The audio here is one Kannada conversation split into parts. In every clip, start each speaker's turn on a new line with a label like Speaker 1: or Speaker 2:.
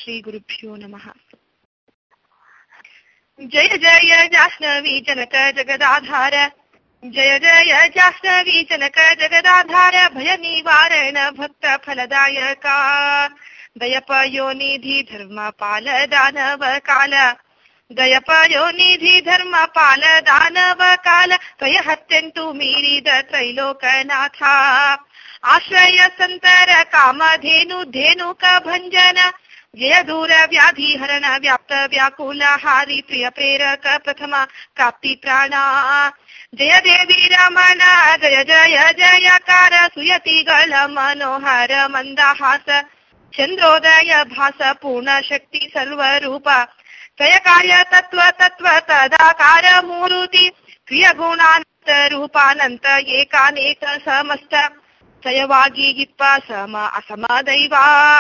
Speaker 1: ಶ್ರೀಗುರುಭ್ಯೋ ನಮಃ ಜಯ ಜಯ ಜಾಹ್ನವಿ ಜನಕ ಜಗದಾಧಾರ ಜಯ ಜಯ ಜಾಹ್ನವಿ ಜನಕ ಜಗದಾಧಾರ ಭಯ ನಿವಾರಣ ಭಕ್ತ ಫಲದಾಯಕ ದಯಪಯೋ ನಿಧಿ ಧರ್ಮ ಪಾಲ ದಾನವ ಕಾಲ ದಯಪಯೋ ನಿಧಿ ಧರ್ಮ ಪಾಲ ದಾನವ ಕಾಲ ತ್ವಯ ಹತ್ತೆಂಟು ಮೀರಿದ ತ್ರೈಲೋಕನಾಥ ಆಶ್ರಯ ಸಂತರ ಕಾಮಧೇನು ಧೇನುಕ ಭಂಜನ ಜಯ ದೂರ ವ್ಯಾಧಿ ಹರಣ ವ್ಯಾಪ್ತ ವ್ಯಾಕುಲ ಹಾರಿ ಪ್ರಿಯ ಪ್ರೇರಕ ಪ್ರಥಮ ಪ್ರಾಪ್ತಿ ಪ್ರಾಣ ಜಯ ದೇವಿ ರಮಣ ಜಯ ಜಯ ಜಯಕಾರ ಸುಯತಿಗಳ ಮನೋಹರ ಮಂದಹಾಸ ಚಂದ್ರೋದಯ ಭಾಸ ಪೂರ್ಣ ಶಕ್ತಿ ಸರ್ವರೂಪ ತ್ರಯ ಕಾರ್ಯ ತತ್ವ ತತ್ವ ತದಾಕಾರ ಮೂರುತಿ ಕ್ರಿಯ ಗುಣಾನಂತ ರೂಪಾನಂತ ಏಕಾನೇಕ ಸಮಸ್ತ ತ್ರಯವಾಗಿ ಇಪ್ಪ ಸಮ ಅಸಮ ದೈವ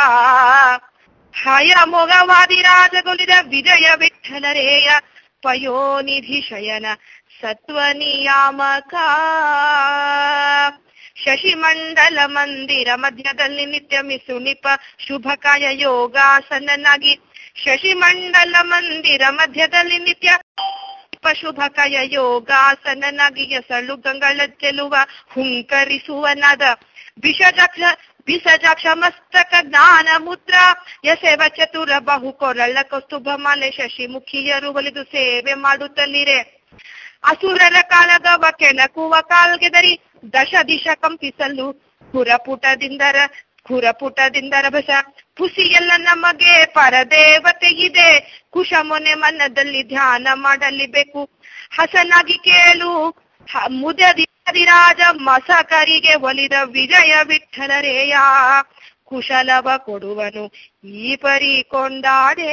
Speaker 1: ಹಯ ಮೊಗವಾದಿರಾಜಗೊಲಿದ ವಿಜಯ ವಿಠಲರೇಯ ಪಯೋನಿಧಿ ಶಯನ ಸತ್ವ ನಿಯಾಮಕ ಶಶಿಮಂಡಲ ಮಂದಿರ ಮಧ್ಯದಲ್ಲಿ ನಿತ್ಯ ಮಿಸುನಿಪ ಶುಭಕಾಯ ಯೋಗಾಸನನಾಗಿ ಶಶಿಮಂಡಲ ಮಂದಿರ ಮಧ್ಯದಲ್ಲಿ ನಿತ್ಯ ಶುಭಕಾಯ ಯೋಗಾಸನನಾಗಿ ಎಸಳು ಗಂಗಳ ಚೆಲುವ ಹುಂಕರಿಸುವನಾದ ವಿಷಜಕ್ಷ ವಿಸಜಾಕ್ಷ ಮಸ್ತಕ ಜ್ಞಾನ ಮುದ್ರ ಯಸೇವ ಚತುರ ಬಹು ಕೊರಳ ಕಸ್ತುಭ ಮಾಲೆ ಶಶಿ ಮುಖಿಯರು ಒಲಿದು ಸೇವೆ ಮಾಡುತ್ತಲಿರೆ ಅಸುರರ ಕಾಲಗವ ಕೆಣಕುವ ಕಾಲ್ಗೆದರಿ ದಶ ದಿಶ ಕಂಪಿಸಲು ಖುರಪುಟದಿಂದರ ಖುರಪುಟದಿಂದರ ಬಸ ಪುಸಿಯೆಲ್ಲ ನಮಗೆ ಪರದೇವತೆ ಇದೆ ಕುಶ ಮೊನೆ ಮನದಲ್ಲಿ ಧ್ಯಾನ ಮಾಡಲಿಬೇಕು ಹಸನಾಗಿ ಕೇಳು ಮುದದಿರಾಜ ಮಸಕರಿಗೆ ಒಲಿದ ವಿಜಯ ವಿಠಲರೇಯ ಕುಶಲವ ಕೊಡುವನು ಈ ಪರಿ ಕೊಂಡಾಡೆ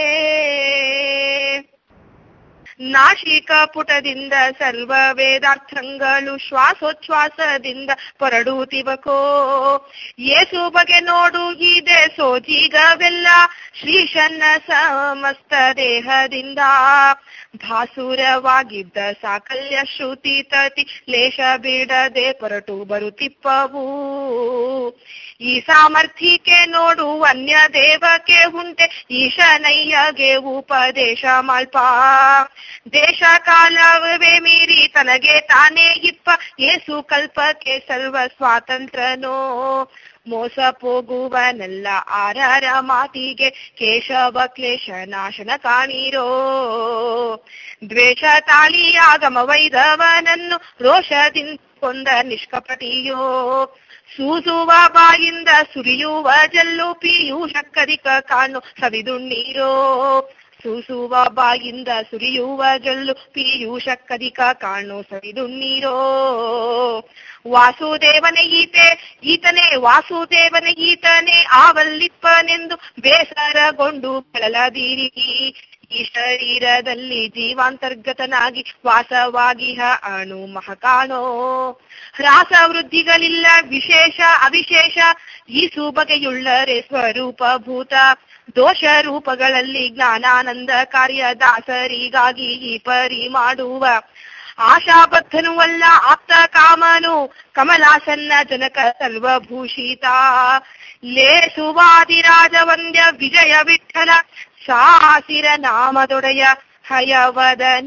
Speaker 1: ನಾಶಿಕ ಪುಟದಿಂದ ಸರ್ವ ವೇದಾರ್ಥಗಳು ಶ್ವಾಸೋಚ್ಛ್ವಾಸದಿಂದ ಹೊರಡುತ್ತಿವಕೋ ಏಸು ಬಗೆ ನೋಡು ಇದೆ ಸೋಜಿಗವೆಲ್ಲ ಶ್ರೀಶನ್ನ ಸಮಸ್ತ ದೇಹದಿಂದ ಭಾಸುರವಾಗಿದ್ದ ಸಾಕಲ್ಯ ಶ್ರುತಿ ತತಿ ಲೇಷ ಬಿಡದೆ ಹೊರಟು ಬರುತ್ತಿಪ್ಪವು ಈ ಸಾಮರ್ಥ್ಯಕ್ಕೆ ನೋಡು ಅನ್ಯ ದೇವಕ್ಕೆ ಉಂಟೆ ಈಶನಯ್ಯಗೆ ಉಪದೇಶ ಮಾಲ್ಪ ದೇಶ ಕಾಲವೇ ಮೀರಿ ತನಗೆ ತಾನೇ ಇಪ್ಪ ಏಸು ಕಲ್ಪಕ್ಕೆ ಸರ್ವ ಸ್ವಾತಂತ್ರ್ಯನೋ ಮೋಸ ಹೋಗುವನೆಲ್ಲ ಆರರ ಮಾತಿಗೆ ಕೇಶವ ಕ್ಲೇಶ ನಾಶನ ಕಾಣಿರೋ ದ್ವೇಷ ತಾಳಿ ಆಗಮ ವೈದವನನ್ನು ರೋಷದಿಂದ ಕೊಂದ ನಿಷ್ಕಪಟಿಯೋ ಸೂಸುವ ಬಾಯಿಂದ ಸುರಿಯುವ ಜಲ್ಲು ಪೀಯೂಷಕ್ಕದಿಕ ಕಾಣು ಸವಿದುಣ್ಣೀರೋ ಸೂಸುವ ಬಾಯಿಂದ ಸುರಿಯುವ ಜಲ್ಲು ಪೀಯೂಷಕ್ಕದಿಕ ಕಾಣು ಸವಿದುಣ್ಣೀರೋ ವಾಸುದೇವನ ಈತೆ ಈತನೇ ವಾಸುದೇವನ ಈತನೇ ಆವಲ್ಲಿಪ್ಪನೆಂದು ಬೇಸರಗೊಂಡು ಬಳಲದಿರಿ ಈ ಶರೀರದಲ್ಲಿ ಜೀವಾಂತರ್ಗತನಾಗಿ ವಾಸವಾಗಿಹ ಅಣು ಮಹಕಾಣೋ ಹ್ರಾಸ ವೃದ್ಧಿಗಳಿಲ್ಲ ವಿಶೇಷ ಅವಿಶೇಷ ಈ ಸುಬಗೆಯುಳ್ಳರೆ ಸ್ವರೂಪ ಭೂತ ದೋಷ ರೂಪಗಳಲ್ಲಿ ಜ್ಞಾನಾನಂದ ಕಾರ್ಯ ದಾಸರಿಗಾಗಿ ಈ ಪರಿ ಮಾಡುವ ಆಶಾಬದ್ಧನು ಅಲ್ಲ ಆಪ್ತ ಕಾಮನು ಕಮಲಾಸನ್ನ ಜನಕ ಸರ್ವಭೂಷಿತ ಲೇಸುವಾದಿರಾಜ ವಂದ್ಯ ವಿಜಯ ವಿಠಲ ಸಾಸಿರ ನಾಮದೊಡೆಯ ಹಯವದನ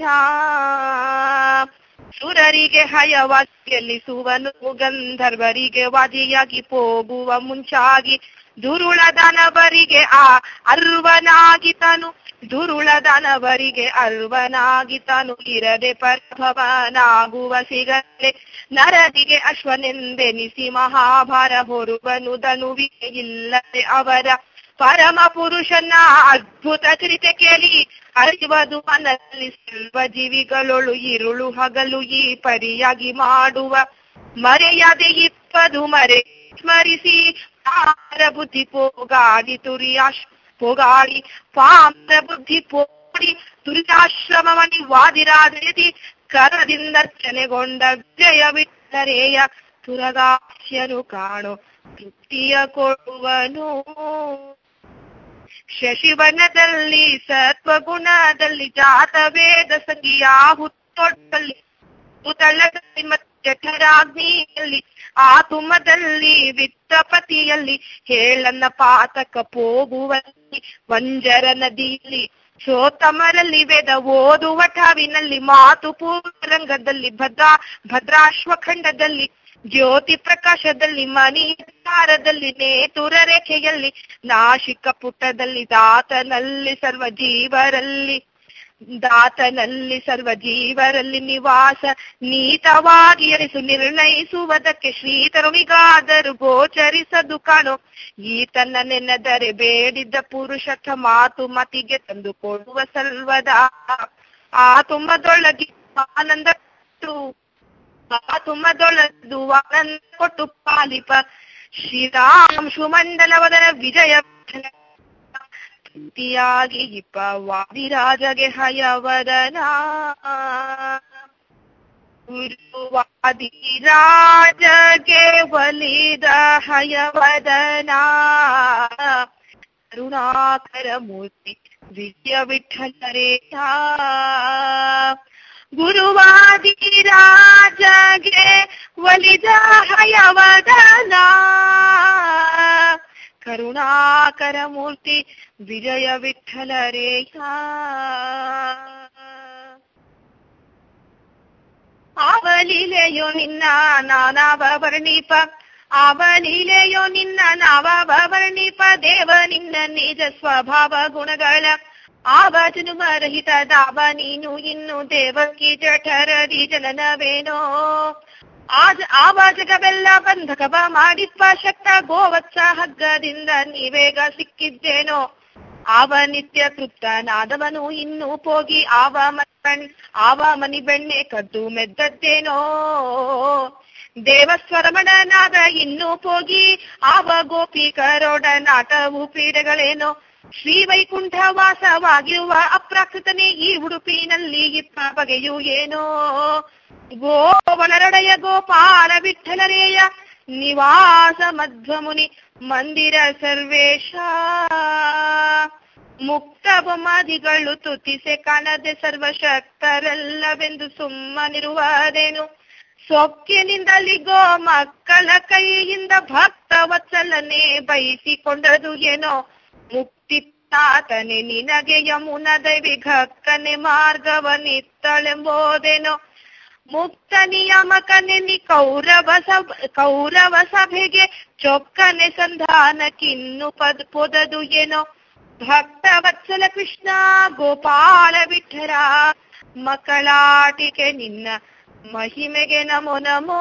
Speaker 1: ಸುರರಿಗೆ ಹಯವಾಗಿ ಗೆಲ್ಲಿಸುವನು ಗಂಧರ್ವರಿಗೆ ವಾದಿಯಾಗಿ ಹೋಗುವ ಮುಂಚಾಗಿ ದುರುಳ ದಾನವರಿಗೆ ಆ ಅರ್ವನಾಗಿತನು ದುರುಳ ದಾನವರಿಗೆ ಅರ್ವನಾಗಿತನು ಇರದೆ ಪ್ರಭವನಾಗುವ ಸಿಗದೆ ನರದಿಗೆ ಅಶ್ವನೆಂದೆನಿಸಿ ಮಹಾಭಾರ ಹೊರುವನು ಧನುವಿಗೆ ಇಲ್ಲದೆ ಅವರ ಪರಮ ಪುರುಷನ ಅದ್ಭುತ ಚರಿತೆ ಕೇಳಿ ಅರಿವದು ಮನದಲ್ಲಿ ಸರ್ವ ಜೀವಿಗಳೊಳು ಇರುಳು ಹಗಲು ಈ ಪರಿಯಾಗಿ ಮಾಡುವ ಮರೆಯದೆ ಇಪ್ಪದು ಮರೆ ಸ್ಮರಿಸಿ ಪಾರ ಬುದ್ಧಿ ಪೋಗಾಡಿ ತುರಿಯಾಶ್ ಪೋಗಾಡಿ ಪಾಮ್ರ ಬುದ್ಧಿ ಪೋಡಿ ತುರಿತಾಶ್ರಮವನಿ ವಾದಿರಾದಯತಿ ಕರದಿಂದರ್ಚನೆಗೊಂಡ ವಿಜಯ ವಿಠಲರೇಯ ತುರಗಾಸ್ಯನು ಕಾಣು ತೃಪ್ತಿಯ ಕೊಡುವನು ಶಶಿವನದಲ್ಲಿ ಸತ್ವಗುಣದಲ್ಲಿ ಜಾತ ವೇದ ಸಂಗಿಯ ಹುತ್ತೊಟ್ಟಲ್ಲಿ ಉತಳದಲ್ಲಿ ಮತ್ತೆ ಜಠರಾಗ್ನಿಯಲ್ಲಿ ಆತುಮದಲ್ಲಿ ವಿತ್ತಪತಿಯಲ್ಲಿ ಹೇಳನ್ನ ಪಾತಕ ಹೋಗುವಲ್ಲಿ ವಂಜರ ನದಿಯಲ್ಲಿ ಸೋತಮರಲ್ಲಿ ವೇದ ಓದುವ ಠಾವಿನಲ್ಲಿ ಮಾತು ಪೂರಂಗದಲ್ಲಿ ಭದ್ರಾ ಭದ್ರಾಶ್ವಖಂಡದಲ್ಲಿ ಜ್ಯೋತಿ ಪ್ರಕಾಶದಲ್ಲಿ ಮಣಿದಾರದಲ್ಲಿ ನೇತುರ ರೇಖೆಯಲ್ಲಿ ನಾಶಿಕ ಪುಟದಲ್ಲಿ ದಾತನಲ್ಲಿ ಸರ್ವ ಜೀವರಲ್ಲಿ ದಾತನಲ್ಲಿ ಸರ್ವ ಜೀವರಲ್ಲಿ ನಿವಾಸ ನೀತವಾಗಿ ಎನಿಸು ನಿರ್ಣಯಿಸುವುದಕ್ಕೆ ಶ್ರೀತರುಣಿಗಾದರೂ ಗೋಚರಿಸದು ಕಾಣೋ ಈತನ ನೆನೆದರೆ ಬೇಡಿದ್ದ ಪುರುಷಥ ಮಾತು ಮತಿಗೆ ತಂದು ಕೊಡುವ ಸರ್ವದಾ ಆ ತುಂಬದೊಳಗಿ ಆನಂದ ಆ ತುಂಬದೊಳದು ಆನಂದ ಕೊಟ್ಟು ಪಾಲಿಪ ಶ್ರೀರಾಂಶು ಮಂಡಲವದನ ವಿಜಯ ಪ್ರೀತಿಯಾಗಿ ಇಪ್ಪ ವಾದಿರಾಜಗೆ ಹಯವದನ ಗುರುವಾದಿರಾಜಗೆ ಒಲಿದ ಹಯವದನ ಕರುಣಾಕರ ಮೂರ್ತಿ ವಿದ್ಯ ವಿಠಲರೇಯ ಗುರುವಾದಿರಾಜಗೆ ಒಲಿದ ಹಯವದನ ಕರುಣಾಕರ ಮೂರ್ತಿ ವಿಜಯ ವಿಠಲರೇಯ ಆವಲೀಲೆಯೋ ನಿನ್ನ ನಾನಾವ ವರ್ಣೀಪ ಆವಲೀಲೆಯೋ ನಿನ್ನ ನಾವಾವ ವರ್ಣೀಪ ದೇವ ನಿನ್ನ ನಿಜ ಸ್ವಭಾವ ಗುಣಗಳ ಆವ ಜನುಮರಹಿತ ದಾವ ನೀನು ಇನ್ನು ದೇವಕಿ ಜಠರದಿ ಜನನವೇನೋ ಆಜ ಆವ ಜಗವೆಲ್ಲ ಬಂಧಕವ ಮಾಡಿಪ್ಪ ಶಕ್ತ ಗೋವತ್ಸ ಹಗ್ಗದಿಂದ ನೀವೇಗ ಸಿಕ್ಕಿದ್ದೇನೋ ಆವ ನಿತ್ಯ ತೃಪ್ತನಾದವನು ಇನ್ನು ಹೋಗಿ ಆವ ಮಣ್ ಆವ ಮನಿ ಬೆಣ್ಣೆ ಕದ್ದು ಮೆದ್ದದ್ದೇನೋ ದೇವಸ್ವರಮಣನಾದ ಇನ್ನೂ ಹೋಗಿ ಆವ ಗೋಪಿ ಕರೋಡನಾಟವು ಪೀಡೆಗಳೇನೋ ಶ್ರೀ ವೈಕುಂಠ ವಾಸವಾಗಿರುವ ಅಪ್ರಾಕೃತನೇ ಈ ಉಡುಪಿನಲ್ಲಿ ಇಪ್ಪ ಬಗೆಯು ಏನೋ ಗೋವಲರಡೆಯ ಗೋಪಾಲ ವಿಠಲರೇಯ ನಿವಾಸ ಮಧ್ವಮುನಿ ಮಂದಿರ ಸರ್ವೇಶ ಮುಕ್ತ ಬೊಮ್ಮಾದಿಗಳು ತುತಿಸೆ ಕಾಣದೆ ಸರ್ವಶಕ್ತರೆಲ್ಲವೆಂದು ಸುಮ್ಮನಿರುವುದೇನು ಸೊಕ್ಕಿನಿಂದಲಿ ಗೋ ಮಕ್ಕಳ ಕೈಯಿಂದ ಭಕ್ತ ವತ್ಸಲನೆ ಬಯಸಿಕೊಂಡದು ಏನೋ ಮುಕ್ತಿ ತಾತನೆ ನಿನಗೆ ಯಮುನ ದೈವಿಘಕ್ಕನೆ ಮಾರ್ಗವನಿತ್ತಳೆಂಬೋದೇನೋ ಮುಕ್ತ ನಿಯಮಕನೆ ನಿ ಕೌರವ ಸಭ ಕೌರವ ಸಭೆಗೆ ಚೊಕ್ಕನೆ ಸಂಧಾನಕ್ಕಿನ್ನು ಪದ ಪೊದದು ಏನೋ ಭಕ್ತ ವತ್ಸಲ ಕೃಷ್ಣ ಗೋಪಾಲ ವಿಠಲ ಮಕ್ಕಳಾಟಿಕೆ ನಿನ್ನ ಮಹಿಮೆಗೆ ನಮೋ ನಮೋ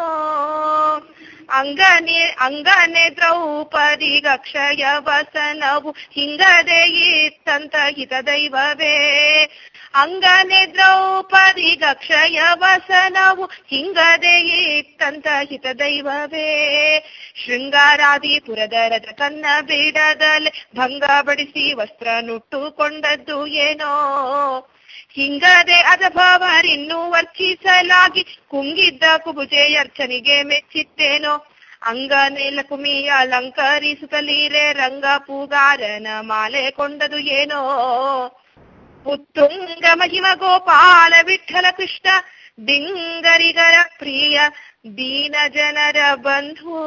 Speaker 1: ಅಂಗನೆ ಅಂಗನೆ ದ್ರೌಪದಿ ಗಕ್ಷಯ ವಸನವು ಹಿಂಗದೆ ಇತ್ತಂತ ಹಿತ ದೈವವೇ ಅಂಗನೆ ದ್ರೌಪದಿ ಗಕ್ಷಯ ವಸನವು ಹಿಂಗದೆ ಇತ್ತಂತ ಹಿತ ದೈವವೇ ಶೃಂಗಾರಾದಿಪುರದ ರಜ ತನ್ನ ಬಿಡದಲೆ ಭಂಗ ಬಡಿಸಿ ವಸ್ತ್ರ ನುಟ್ಟುಕೊಂಡದ್ದು ಏನೋ ಹಿಂಗದೆ ಅಜಭವರಿನ್ನೂ ವರ್ಚಿಸಲಾಗಿ ಕುಂಗಿದ್ದ ಕುಬುಜೆ ಅರ್ಚನಿಗೆ ಮೆಚ್ಚಿತ್ತೇನೋ ಅಂಗನೆ ಲಕುಮಿಯ ಅಲಂಕರಿಸುತ್ತಲೀರೆ ರಂಗ ಪೂಗಾರನ ಮಾಲೆ ಕೊಂಡದು ಏನೋ ಉತ್ತುಂಗ ಮಹಿಮ ಗೋಪಾಲ ವಿಠಲ ಕೃಷ್ಣ ಡಿಂಗರಿಗರ ಪ್ರಿಯ ದೀನ ಜನರ ಬಂಧು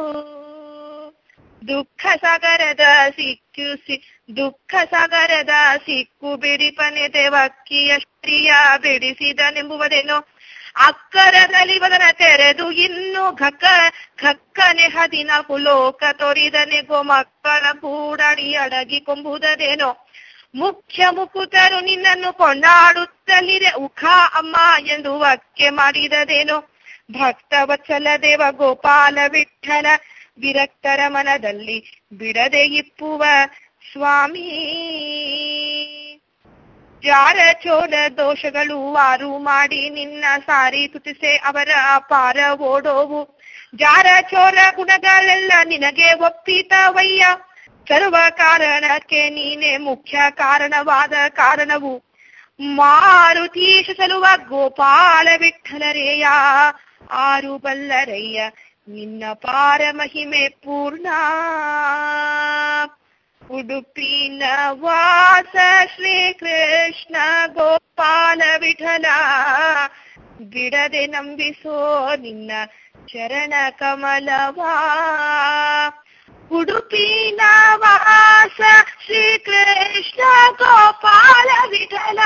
Speaker 1: ದುಃಖ ಸಾಗರದ ಸಿಕ್ಕು ಸಿ ದುಃಖ ಸಾಗರದ ಸಿಕ್ಕು ಬಿಡಿಪನೆ ದೇವಕ್ಕಿಯ ಸ್ತ್ರೀಯ ಬಿಡಿಸಿದನೆಂಬುವುದೇನೋ ಅಕ್ಕರದಲ್ಲಿ ವದನ ತೆರೆದು ಇನ್ನು ಘಕ್ಕ ಘಕ್ಕನೆ ಹದಿನಾಲ್ಕು ಲೋಕ ತೋರಿದನೆ ಗೋ ಮಕ್ಕಳ ಕೂಡಡಿ ಅಡಗಿ ಕೊಂಬುದದೇನೋ ಮುಖ್ಯ ಮುಕುತರು ನಿನ್ನನ್ನು ಕೊಂಡಾಡುತ್ತಲಿರೆ ಉಖ ಅಮ್ಮ ಎಂದು ವಕ್ಕೆ ಮಾಡಿದದೇನೋ ಭಕ್ತ ವತ್ಸಲ ದೇವ ಗೋಪಾಲ ವಿಠಲ ವಿರಕ್ತರ ಮನದಲ್ಲಿ ಬಿಡದೆ ಇಪ್ಪುವ ಸ್ವಾಮಿ ಜಾರ ಚೋರ ದೋಷಗಳು ವಾರು ಮಾಡಿ ನಿನ್ನ ಸಾರಿ ತುತಿಸೆ ಅವರ ಅಪಾರ ಓಡೋವು ಜಾರ ಚೋರ ಗುಣಗಳೆಲ್ಲ ನಿನಗೆ ಒಪ್ಪಿತವಯ್ಯ ಸರ್ವ ಕಾರಣಕ್ಕೆ ನೀನೆ ಮುಖ್ಯ ಕಾರಣವಾದ ಕಾರಣವು ಮಾರುತೀಶ ಸಲುವ ಗೋಪಾಲ ವಿಠಲರೇಯ ಆರು ಬಲ್ಲರಯ್ಯ ನಿನ್ನ ಪಾರ ಮಹಿಮೆ ಪೂರ್ಣ ಉಡುಪಿನ ವಾಸ ಶ್ರೀ ಕೃಷ್ಣ ಗೋಪಾಲ ವಿಠಲ ಬಿಡದೆ ನಂಬಿಸೋ ನಿನ್ನ ಚರಣ ಕಮಲವಾ ಉಡುಪಿನ ವಾಸ ಶ್ರೀ ಕೃಷ್ಣ ಗೋಪಾಲ ವಿಠಲ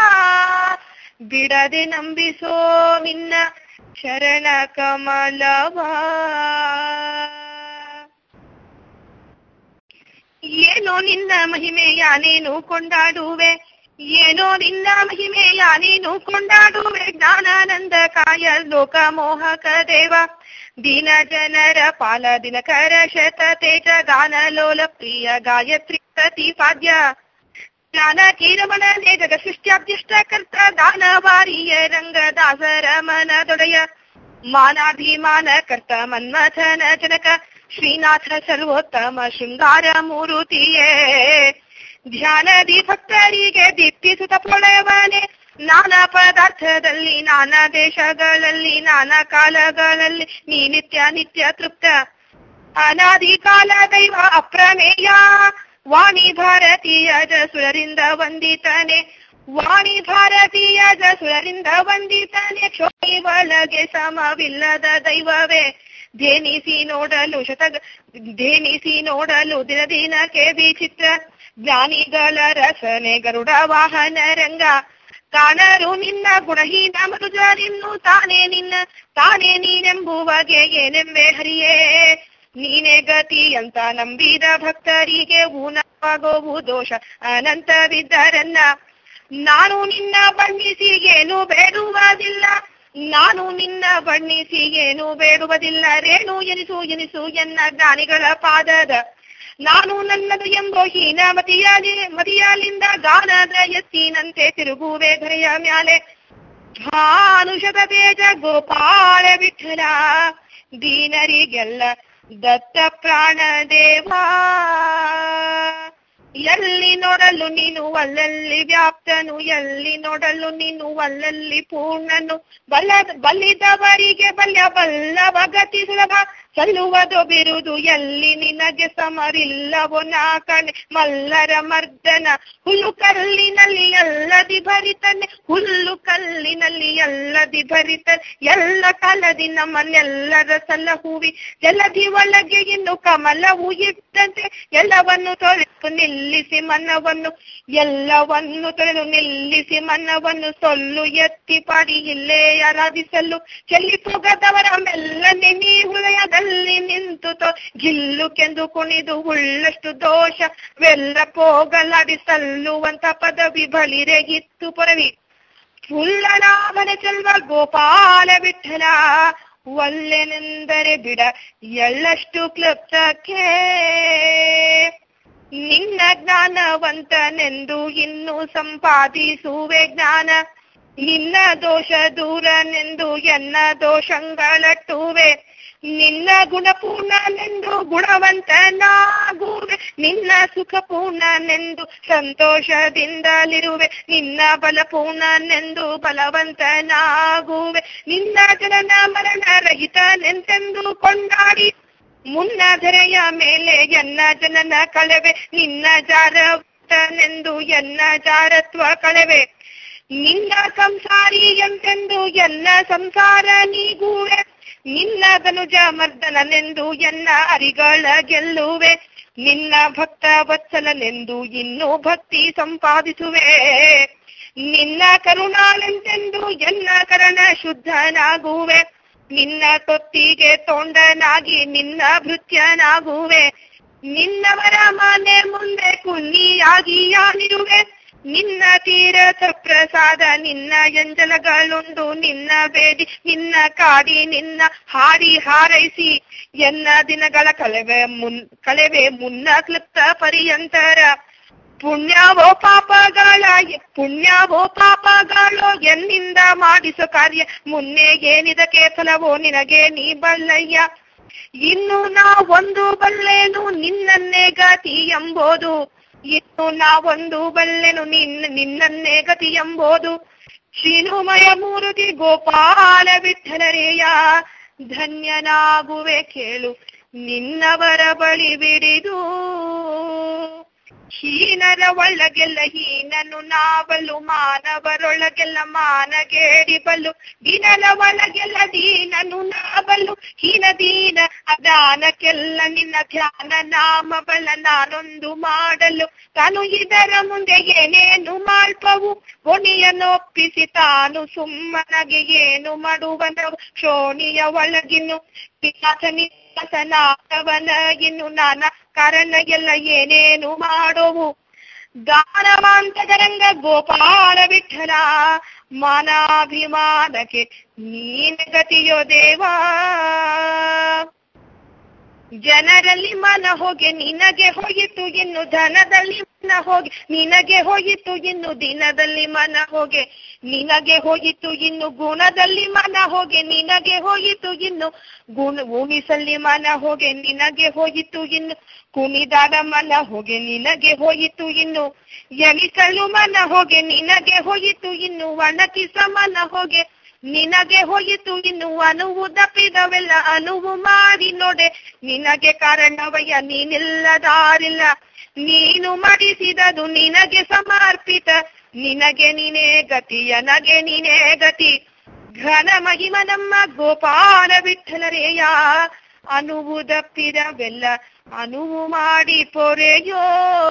Speaker 1: ಬಿಡದೆ ನಂಬಿಸೋ ನಿನ್ನ ಶರಣ ಕಮಲವಾ ಏನೋ ನಿನ್ನ ಮಹಿಮೆಯ ನೀನು ಕೊಂಡಾಡುವೆ ಏನೋ ನಿನ್ನ ಮಹಿಮೆಯ ನೀನು ಕೊಂಡಾಡುವೆ ಜ್ಞಾನಾನಂದ ಕಾಯ ಲೋಕ ಮೋಹಕ ದೇವ ದೀನ ಜನರ ಪಾಲ ದಿನಕರ ಶತ ತೇಜ ಗಾನ ಲೋಲ ಪ್ರಿಯ ಗಾಯತ್ರಿ ಪ್ರತಿಪಾದ್ಯ ಜ್ಞಾನ ಕೀರಮಣನೆ ಜಗ ಸೃಷ್ಟ್ಯಾಭ್ಯಷ್ಟ ಕರ್ತ ದಾನವಾರಿಯ ರಂಗ ದಾಸರ ಮನದೊಡೆಯ ಮಾನಾಭಿಮಾನ ಕರ್ತ ಮನ್ಮಥನ ಜನಕ ಶ್ರೀನಾಥ ಸರ್ವೋತ್ತಮ ಶೃಂಗಾರ ಮೂರುತಿಯೇ ಧ್ಯಾನದಿ ಭಕ್ತರಿಗೆ ದೀಪ್ತಿಸುತ್ತ ಪ್ರಳಯವನೇ ನಾನಾ ಪದಾರ್ಥದಲ್ಲಿ ನಾನಾ ದೇಶಗಳಲ್ಲಿ ನಾನಾ ಕಾಲಗಳಲ್ಲಿ ನೀ ನಿತ್ಯ ನಿತ್ಯ ತೃಪ್ತ ಅನಾದಿ ಕಾಲ ದೈವ ಅಪ್ರಮೇಯ ವಾಣಿ ಭಾರತೀಯ ಜಸುರರಿಂದ ವಂದಿತನೆ ವಾಣಿ ಭಾರತೀಯ ಜಸುರರಿಂದ ವಂದಿತನೆ ಕ್ಷೋಣಿ ಒಳಗೆ ಸಮವಿಲ್ಲದ ದೈವವೇ ಧೇನಿಸಿ ನೋಡಲು ಶತ ಧೇನಿಸಿ ನೋಡಲು ದಿನ ದಿನಕ್ಕೆ ವಿಚಿತ್ರ ಜ್ಞಾನಿಗಳ ರಸನೆ ಗರುಡ ವಾಹನ ರಂಗ ಕಾಣರು ನಿನ್ನ ಗುಣಹೀನ ಮರುಜರಿನ್ನು ತಾನೇ ನಿನ್ನ ತಾನೇ ನೀನೆಂಬುವಗೆ ಏನೆಂಬೆ ಹರಿಯೇ ನೀನೇ ಗತಿ ಅಂತ ನಂಬಿದ ಭಕ್ತರಿಗೆ ಊನವಾಗೋವು ದೋಷ ಅನಂತವಿದ್ದರನ್ನ ನಾನು ನಿನ್ನ ಬಣ್ಣಿಸಿ ಏನು ಬೇಡುವುದಿಲ್ಲ ನಾನು ನಿನ್ನ ಬಣ್ಣಿಸಿ ಏನು ಬೇಡುವುದಿಲ್ಲ ರೇಣು ಎನಿಸು ಎನಿಸು ಎನ್ನ ಜ್ಞಾನಿಗಳ ಪಾದದ ನಾನು ನನ್ನದು ಎಂಬೋ ಹೀನ ಮತಿಯಾಲಿ ಮತಿಯಾಲಿಂದ ಗಾನದ ಎತ್ತಿನಂತೆ ತಿರುಗುವೆ ಧರೆಯ ಮ್ಯಾಲೆ ಭಾನುಷದ ತೇಜ ಗೋಪಾಲ ವಿಠಲ ದೀನರಿಗೆಲ್ಲ ದತ್ತ ಪ್ರಾಣ ದೇವಾ ಎಲ್ಲಿ ನೋಡಲು ನೀನು ಅಲ್ಲಲ್ಲಿ ವ್ಯಾಪ್ತನು ಎಲ್ಲಿ ನೋಡಲು ನೀನು ಅಲ್ಲಲ್ಲಿ ಪೂರ್ಣನು ಬಲ್ಲ ಬಲ್ಲಿದವರಿಗೆ ಬಲ್ಯ ಬಲ್ಲವ ಗತಿ ಸುಲಭ ಸಲ್ಲುವುದು ಬಿರುದು ಎಲ್ಲಿ ನಿನಗೆ ಸಮರಿಲ್ಲವೋ ನಾ ಕಣೆ ಮಲ್ಲರ ಮರ್ದನ ಹುಲ್ಲು ಕಲ್ಲಿನಲ್ಲಿ ಎಲ್ಲದಿ ಭರಿತನೆ ಹುಲ್ಲು ಕಲ್ಲಿನಲ್ಲಿ ಎಲ್ಲದಿ ಭರಿತನೆ ಎಲ್ಲ ಕಾಲದಿ ನಮ್ಮನ್ನೆಲ್ಲರ ಸಲಹುವಿ ಜಲದಿ ಒಳಗೆ ಇನ್ನು ಕಮಲವು ಇಟ್ಟಂತೆ ಎಲ್ಲವನ್ನು ತೊಳೆದು ನಿಲ್ಲಿಸಿ ಮನವನ್ನು ಎಲ್ಲವನ್ನು ತೊಳೆದು ನಿಲ್ಲಿಸಿ ಮನವನ್ನು ಸೊಲ್ಲು ಎತ್ತಿ ಪಾಡಿ ಇಲ್ಲೇ ಆರಾಧಿಸಲು ಚೆಲ್ಲಿ ಹೋಗದವರ ಮೆಲ್ಲನೆ ನೀ ಹೃದಯದಲ್ಲಿ ನಿಂತು ತೋ ಗಿಲ್ಲು ಕೆಂದು ಕುಣಿದು ಉಳ್ಳಷ್ಟು ದೋಷ ವೆಲ್ಲ ಪೋಗಲಾಡಿ ಸಲ್ಲುವಂತ ಪದವಿ ಬಳಿರೆಗಿತ್ತು ಪೊರವಿ ಫುಲ್ಲನಾಭನ ಚೆಲ್ವ ಗೋಪಾಲ ವಿಠಲ ಒಲ್ಲೆನೆಂದರೆ ಬಿಡ ಎಳ್ಳಷ್ಟು ಕ್ಲಪ್ತಕ್ಕೆ ನಿನ್ನ ಜ್ಞಾನವಂತನೆಂದು ಇನ್ನು ಸಂಪಾದಿಸುವೆ ಜ್ಞಾನ ನಿನ್ನ ದೋಷ ದೂರನೆಂದು ಎನ್ನ ದೋಷಗಳಟ್ಟುವೆ ನಿನ್ನ ಗುಣಪೂರ್ಣನೆಂದು ಗುಣವಂತನಾಗುವೆ ನಿನ್ನ ಸುಖಪೂರ್ಣನೆಂದು ಸಂತೋಷದಿಂದಲಿರುವೆ ನಿನ್ನ ಬಲಪೂರ್ಣನೆಂದು ಬಲವಂತನಾಗುವೆ ನಿನ್ನ ಜನನ ಮರಣ ರಹಿತನೆಂತೆಂದು ಕೊಂಡಾಡಿ ಮುನ್ನ ಧರೆಯ ಮೇಲೆ ಎನ್ನ ಜನನ ಕಳೆವೆ ನಿನ್ನ ಜಾರನೆಂದು ಎನ್ನ ಜಾರತ್ವ ಕಳೆವೆ ನಿನ್ನ ಸಂಸಾರಿ ಎಂತೆಂದು ಎನ್ನ ಸಂಸಾರ ನೀಗುವೆ ನಿನ್ನ ಧನುಜ ಮರ್ದನನೆಂದು ಎನ್ನ ಅರಿಗಳ ಗೆಲ್ಲುವೆ ನಿನ್ನ ಭಕ್ತ ವತ್ಸಲನೆಂದು ಇನ್ನೂ ಭಕ್ತಿ ಸಂಪಾದಿಸುವೆ ನಿನ್ನ ಕರುಣಾಲೆಂತೆಂದು ಎನ್ನ ಕರಣ ಶುದ್ಧನಾಗುವೆ ನಿನ್ನ ತೊತ್ತಿಗೆ ತೊಂಡನಾಗಿ ನಿನ್ನ ಭೃತ್ಯನಾಗುವೆ ನಿನ್ನವರ ಮನೆ ಮುಂದೆ ಕುನ್ನಿಯಾಗಿ ಯಾನಿರುವೆ ನಿನ್ನ ತೀರಥ ಪ್ರಸಾದ ನಿನ್ನ ಎಂಜಲಗಳುಂಡು ನಿನ್ನ ಬೇಡಿ ನಿನ್ನ ಕಾಡಿ ನಿನ್ನ ಹಾಡಿ ಹಾರೈಸಿ ಎನ್ನ ದಿನಗಳ ಕಳೆವೆ ಮುನ್ ಕಳೆವೆ ಮುನ್ನ ಕ್ಲಿಪ್ತ ಪರ್ಯಂತರ ಪುಣ್ಯವೋ ಪಾಪಗಳ ಪುಣ್ಯವೋ ಪಾಪಗಳು ಎನ್ನಿಂದ ಮಾಡಿಸೋ ಕಾರ್ಯ ಮುನ್ನೆ ಏನಿದಕ್ಕೆ ಫಲವೋ ನಿನಗೆ ನೀ ಬಲ್ಲಯ್ಯ ಇನ್ನು ನಾ ಒಂದು ಬಲ್ಲೆನು ನಿನ್ನನ್ನೇ ಗತಿ ಎಂಬುದು ಇನ್ನು ನಾ ಒಂದು ಬಲ್ಲೆನು ನಿನ್ನ ನಿನ್ನನ್ನೇ ಗತಿ ಎಂಬುದು ಶ್ರೀನುಮಯ ಮೂರುತಿ ಗೋಪಾಲ ವಿಠಲರೇಯ ಧನ್ಯನಾಗುವೆ ಕೇಳು ನಿನ್ನವರ ಬಳಿ ಬಿಡಿದು ಹೀನರ ಒಳಗೆಲ್ಲ ಹೀನನು ನಾವಲು ಮಾನವರೊಳಗೆಲ್ಲ ಮಾನಗೇಡಿಬಲು ದೀನರ ಒಳಗೆಲ್ಲ ದೀನನು ನಾವಲು ಹೀನ ದೀನ ಅದಾನಕ್ಕೆಲ್ಲ ನಿನ್ನ ಧ್ಯಾನ ನಾಮಬಲ ನಾನೊಂದು ಮಾಡಲು ತಾನು ಇದರ ಮುಂದೆ ಏನೇನು ಮಾಳ್ಪವು ಒಣಿಯನ್ನೊಪ್ಪಿಸಿ ತಾನು ಸುಮ್ಮನಗೆ ಏನು ಮಾಡುವನ ಶೋಣಿಯ ಒಳಗಿನ್ನು ನಿವಾಸನಾಥವನ ಇನ್ನು ನಾನ ಕಾರಣ ಎಲ್ಲ ಏನೇನು ಮಾಡೋವು ದಾನವಾಂತಗರಂಗ ಗೋಪಾಲ ವಿಠಲ ಮಾನಾಭಿಮಾನಕ್ಕೆ ನೀನ ಗತಿಯೋ ದೇವಾ ಜನರಲ್ಲಿ ಮನ ಹೋಗಿ ನಿನಗೆ ಹೋಯಿತು ಇನ್ನು ಧನದಲ್ಲಿ ಮನ ಹೋಗಿ ನಿನಗೆ ಹೋಯಿತು ಇನ್ನು ದಿನದಲ್ಲಿ ಮನ ಹೋಗೆ ನಿನಗೆ ಹೋಯಿತು ಇನ್ನು ಗುಣದಲ್ಲಿ ಮನ ಹೋಗೆ ನಿನಗೆ ಹೋಯಿತು ಇನ್ನು ಗುಣ ಉಣಿಸಲ್ಲಿ ಮನ ಹೋಗೆ ನಿನಗೆ ಹೋಯಿತು ಇನ್ನು ಕುಣಿದಾಡ ಮನ ಹೋಗೆ ನಿನಗೆ ಹೋಯಿತು ಇನ್ನು ಎಣಿಸಲು ಮನ ಹೋಗೆ ನಿನಗೆ ಹೋಯಿತು ಇನ್ನು ಒಣಕಿಸ ಮನ ಹೋಗೆ ನಿನಗೆ ಹೋಯಿತು ಇನ್ನು ಅನುವು ದಪ್ಪಿದವೆಲ್ಲ ಅನುವು ಮಾಡಿ ನೋಡೆ ನಿನಗೆ ಕಾರಣವಯ್ಯ ನೀನಿಲ್ಲದಾರಿಲ್ಲ ನೀನು ಮಾಡಿಸಿದದು ನಿನಗೆ ಸಮರ್ಪಿತ ನಿನಗೆ ನೀನೇ ಗತಿಯ ನಗೆ ನೀನೇ ಗತಿ ಘನ ಮಹಿಮ ನಮ್ಮ ಗೋಪಾಲ ವಿಠಲರೇಯ ಅನುವು ದಪ್ಪಿದವೆಲ್ಲ ಅನುವು ಮಾಡಿ ಪೊರೆಯೋ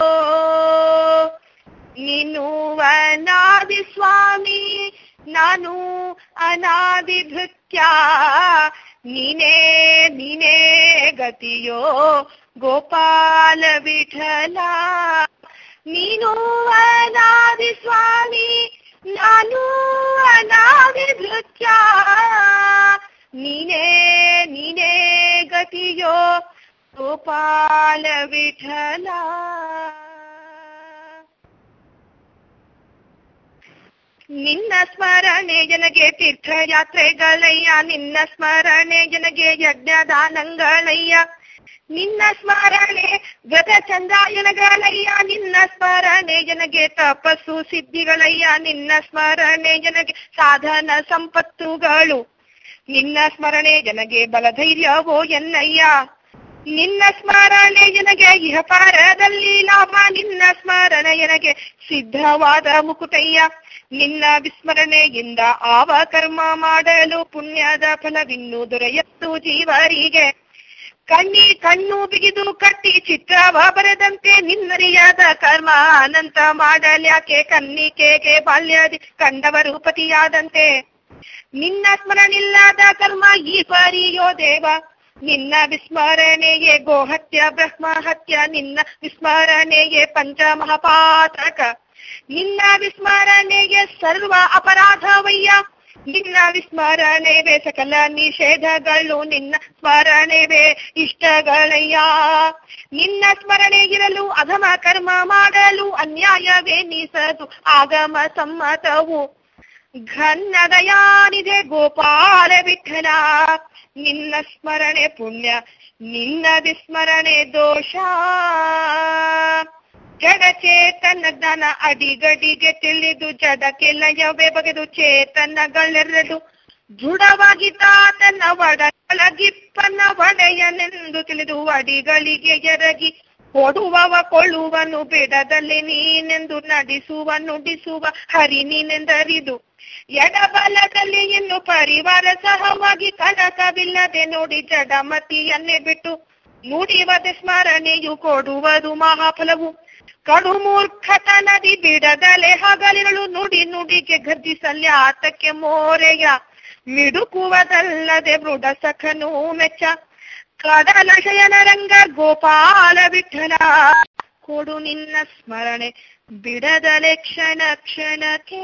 Speaker 1: ನೀನು ಅನಾದಿ ಸ್ವಾಮಿ ನಾನು ಅನಾದಿ ಭೃತ್ಯ ನೀನೇ ನೀನೇ ಗತಿಯೋ ಗೋಪಾಲ ವಿಠಲ ನೀನು ಅನಾದಿ ಸ್ವಾಮಿ ನಾನು ಅನಾದಿ ಭೃತ್ಯ ನೀನೇ ನೀನೇ ಗತಿಯೋ ಗೋಪಾಲ ವಿಠಲ ನಿನ್ನ ಸ್ಮರಣೆ ಜನಗೆ ತೀರ್ಥಯಾತ್ರೆಗಳಯ್ಯ ನಿನ್ನ ಸ್ಮರಣೆ ಜನಗೆ ಯಜ್ಞದಾನಗಳಯ್ಯ ನಿನ್ನ ಸ್ಮರಣೆ ವ್ರತ ಚಂದ್ರಾಯನಗಳಯ್ಯ ನಿನ್ನ ಸ್ಮರಣೆ ಜನಗೆ ತಪಸ್ಸು ಸಿದ್ಧಿಗಳಯ್ಯ ನಿನ್ನ ಸ್ಮರಣೆ ಜನಗೆ ಸಾಧನ ಸಂಪತ್ತುಗಳು ನಿನ್ನ ಸ್ಮರಣೆ ಜನಗೆ ಬಲಧೈರ್ಯವೋ ಎನ್ನಯ್ಯ ನಿನ್ನ ಸ್ಮರಣೆ ಜನಗೆ ಇಹಪಾರದಲ್ಲಿ ಲಾಭ ನಿನ್ನ ಸ್ಮರಣೆ ನನಗೆ ಸಿದ್ಧವಾದ ಮುಕುಟಯ್ಯ ನಿನ್ನ ವಿಸ್ಮರಣೆಯಿಂದ ಆವ ಕರ್ಮ ಮಾಡಲು ಪುಣ್ಯದ ಫಲವಿನ್ನು ದೊರೆಯತ್ತು ಜೀವರಿಗೆ ಕಣ್ಣಿ ಕಣ್ಣು ಬಿಗಿದು ಕಟ್ಟಿ ಚಿತ್ರವ ಬರೆದಂತೆ ನಿನ್ನರಿಯಾದ ಕರ್ಮ ಅನಂತ ಮಾಡಲ್ಯಾಕೆ ಕನ್ನಿಕೆಗೆ ಬಾಲ್ಯದಿ ಕಂಡವರು ಪತಿಯಾದಂತೆ ನಿನ್ನ ಸ್ಮರಣಿಲ್ಲದ ಕರ್ಮ ಈ ಪರಿಯೋ ದೇವ ನಿನ್ನ ವಿಸ್ಮರಣೆಯೇ ಗೋಹತ್ಯ ಬ್ರಹ್ಮ ಹತ್ಯ ನಿನ್ನ ವಿಸ್ಮರಣೆಯೇ ಪಂಚಮಹಾಪಾತಕ ನಿನ್ನ ವಿಸ್ಮರಣೆಗೆ ಸರ್ವ ಅಪರಾಧವಯ್ಯ ನಿನ್ನ ವಿಸ್ಮರಣೆವೇ ಸಕಲ ನಿಷೇಧಗಳು ನಿನ್ನ ಸ್ಮರಣೆವೇ ಇಷ್ಟಗಳಯ್ಯ ನಿನ್ನ ಸ್ಮರಣೆ ಇರಲು ಅಧಮ ಕರ್ಮ ಮಾಡಲು ಅನ್ಯಾಯವೇ ನೀಸದು ಆಗಮ ಸಮ್ಮತವು ಘನ್ನದಯಾನಿದೆ ಗೋಪಾಲ ವಿಠಲ ನಿನ್ನ ಸ್ಮರಣೆ ಪುಣ್ಯ ನಿನ್ನ ವಿಸ್ಮರಣೆ ದೋಷ ಜಡ ಚೇತನ ಜ್ಞಾನ ಅಡಿಗಡಿಗೆ ತಿಳಿದು ಜಡಕ್ಕೆ ಲಯವೇ ಬಗೆದು ಚೇತನಗಳೆರಡು ದೃಢವಾಗಿ ತಾತನ ಒಡಗಿಪ್ಪನ ಒಡೆಯನೆಂದು ತಿಳಿದು ಅಡಿಗಳಿಗೆ ಎರಗಿ ಕೊಡುವವ ಕೊಳ್ಳುವನು ಬಿಡದಲ್ಲಿ ನೀನೆಂದು ನಡೆಸುವ ನುಡಿಸುವ ಹರಿ ನೀನೆಂದರಿದು ಎಡಬಲದಲ್ಲಿ ಇನ್ನು ಪರಿವಾರ ಸಹವಾಗಿ ಕನಕವಿಲ್ಲದೆ ನೋಡಿ ಜಡಮತಿಯನ್ನೇ ಬಿಟ್ಟು ನುಡಿವದೆ ಸ್ಮರಣೆಯು ಕೊಡುವುದು ಮಹಾಫಲವು ಕಡು ಮೂರ್ಖತನದಿ ಬಿಡದಲೆ ಹಗಲಿರಳು ನುಡಿ ನುಡಿಗೆ ಗರ್ಜಿಸಲ್ಲಿ ಆತಕ್ಕೆ ಮೋರೆಯ ಮಿಡುಕುವುದಲ್ಲದೆ ಮೃಡ ಸಖನು ಮೆಚ್ಚ ಕಡಲ ಶಯನ ರಂಗ ಗೋಪಾಲ ವಿಠಲ ಕೊಡು ನಿನ್ನ ಸ್ಮರಣೆ ಬಿಡದಲೆ ಕ್ಷಣ ಕ್ಷಣಕ್ಕೆ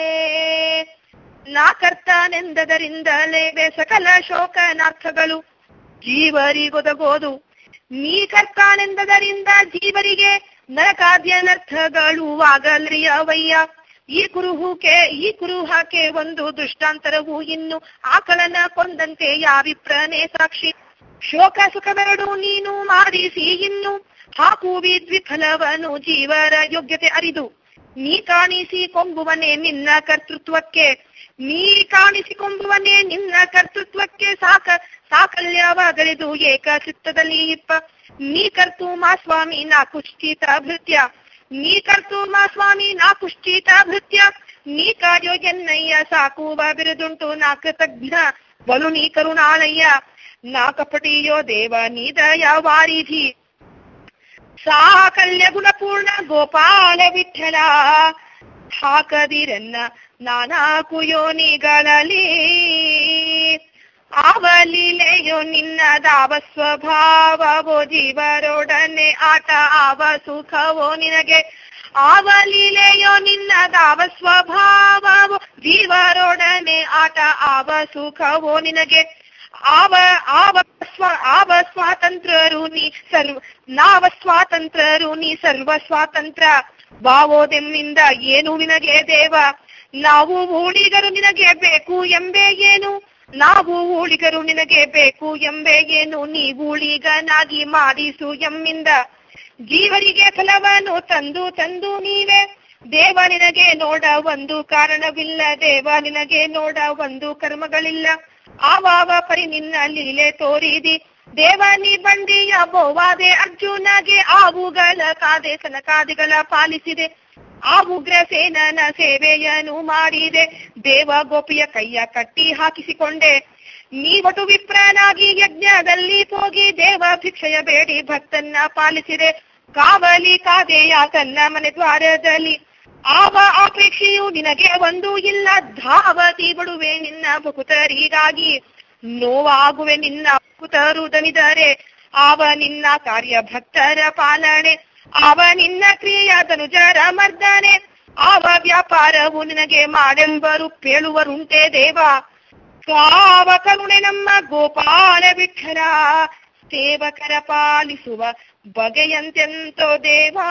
Speaker 1: ನಾ ಕರ್ತಾನೆಂದದರಿಂದಲೇ ಸಕಲ ಶೋಕನಾರ್ಥಗಳು ಜೀವರಿಗೊದಗೋದು ನೀ ಕರ್ತಾನೆಂದದರಿಂದ ಜೀವರಿಗೆ ನರಕಾದ್ಯನರ್ಥಗಳು ಆಗಲ್ರಿಯವಯ್ಯ ಈ ಕುರುಹುಕೆ ಈ ಕುರುಹಕ್ಕೆ ಒಂದು ದೃಷ್ಟಾಂತರವು ಇನ್ನು ಆಕಳನ ಕೊಂದಂತೆ ಯಾವಿಪ್ರನೇ ಸಾಕ್ಷಿ ಶೋಕ ಸುಖವೆರಡು ನೀನು ಮಾಡಿಸಿ ಇನ್ನು ಹಾಕು ವಿದ್ವಿಫಲವನು ಜೀವರ ಯೋಗ್ಯತೆ ಅರಿದು ನೀ ಕಾಣಿಸಿಕೊಂಬುವನೇ ನಿನ್ನ ಕರ್ತೃತ್ವಕ್ಕೆ ನೀ ಕಾಣಿಸಿಕೊಂಬುವನೇ ನಿನ್ನ ಕರ್ತೃತ್ವಕ್ಕೆ ಸಾಕ ಸಾಕಲ್ಯವಾಗಲಿದು ಏಕ ಚಿತ್ತದಲ್ಲಿ ಇಪ್ಪ ನೀ ಕರ್ತು ಮಾ ಸ್ವಾಮಿ ನಾ ಕುಷ್ಠಿತ ಭೃತ್ಯ ನೀ ಕರ್ತು ಮಾ ಸ್ವಾಮಿ ನಾ ಕುಷ್ಠಿತ ಭೃತ್ಯ ನೀ ಕಾರ್ಯೋ ಎನ್ನಯ್ಯ ಸಾಕುವ ಬಿರುದುಂಟು ನಾ ಕೃತಜ್ಞ ಬಲು ನೀ ಕರುಣಾಳಯ್ಯ ನಾ ಕಪಟಿಯೋ ದೇವ ನೀ ದಯ ವಾರಿಧಿ ಸಾಕಲ್ಯ ಗುಣಪೂರ್ಣ ಗೋಪಾಲ ವಿಠಲ ಹಾಕದಿರನ್ನ ನಾನಾ ಕುಯೋನಿಗಳಲ್ಲಿ ಆವಲೀಲೆಯೋ ನಿನ್ನದಾವ ಸ್ವಭಾವವೋ ಜೀವರೊಡನೆ ಆಟ ಆವ ಸುಖವೋ ನಿನಗೆ ಆವಲೀಲೆಯೋ ನಿನ್ನದಾವ ಸ್ವಭಾವವೋ ಜೀವರೊಡನೆ ಆಟ ಆವ ಸುಖವೋ ನಿನಗೆ ಆವ ಆವ ಸ್ವ ಆವ ಸ್ವಾತಂತ್ರ್ಯರು ನೀ ಸರ್ವ ನಾವ ಸ್ವಾತಂತ್ರ್ಯರು ನೀ ಸರ್ವ ಸ್ವಾತಂತ್ರ್ಯ ಭಾವೋದೆಮ್ಮಿಂದ ಏನು ನಿನಗೆ ದೇವ ನಾವು ಊಳಿಗರು ನಿನಗೆ ಬೇಕು ಎಂಬೆ ಏನು ನಾವು ಊಳಿಗರು ನಿನಗೆ ಬೇಕು ಎಂಬೆ ಏನು ನೀ ಊಳಿಗನಾಗಿ ಮಾಡಿಸು ಎಮ್ಮಿಂದ ಜೀವರಿಗೆ ಫಲವನ್ನು ತಂದು ತಂದು ನೀವೇ ದೇವ ನಿನಗೆ ನೋಡ ಒಂದು ಕಾರಣವಿಲ್ಲ ದೇವ ನಿನಗೆ ನೋಡ ಒಂದು ಕರ್ಮಗಳಿಲ್ಲ ಆವಾವ ಪರಿ ನಿನ್ನ ಲೀಲೆ ತೋರಿದಿ ದೇವ ನೀ ಬಂದಿಯ ಬೋವಾದೆ ಅರ್ಜುನಗೆ ಆವುಗಳ ಕಾದೆ ಸನಕಾದಿಗಳ ಪಾಲಿಸಿದೆ ಆ ಉಗ್ರಸೇನನ ಸೇವೆಯನ್ನು ಮಾಡಿದೆ ದೇವ ಗೋಪಿಯ ಕೈಯ ಕಟ್ಟಿ ಹಾಕಿಸಿಕೊಂಡೆ ನೀವಟು ವಿಪ್ರನಾಗಿ ಯಜ್ಞದಲ್ಲಿ ಹೋಗಿ ದೇವ ಭಿಕ್ಷೆಯ ಬೇಡಿ ಭಕ್ತನ್ನ ಪಾಲಿಸಿದೆ ಕಾವಲಿ ಕಾದೆಯ ತನ್ನ ಮನೆ ದ್ವಾರದಲ್ಲಿ ಆವ ಅಪೇಕ್ಷೆಯು ನಿನಗೆ ಒಂದು ಇಲ್ಲ ಧಾವತಿ ಬಿಡುವೆ ನಿನ್ನ ಭಕುತರಿಗಾಗಿ ನೋವಾಗುವೆ ನಿನ್ನ ಭಕುತರು ದನಿದರೆ ಆವ ನಿನ್ನ ಕಾರ್ಯ ಭಕ್ತರ ಪಾಲನೆ ಆವ ನಿನ್ನ ಕ್ರಿಯೆಯ ತನುಜರ ಮರ್ದನೆ ಆವ ವ್ಯಾಪಾರವು ನಿನಗೆ ಮಾಡೆಂಬರು ಪೇಳುವರುಂಟೆ ದೇವ ಕಾವ ಕರುಣೆ ನಮ್ಮ ಗೋಪಾಲ ವಿಠಲ ಸೇವಕರ ಪಾಲಿಸುವ ಬಗೆಯಂತೆಂತೋ ದೇವಾ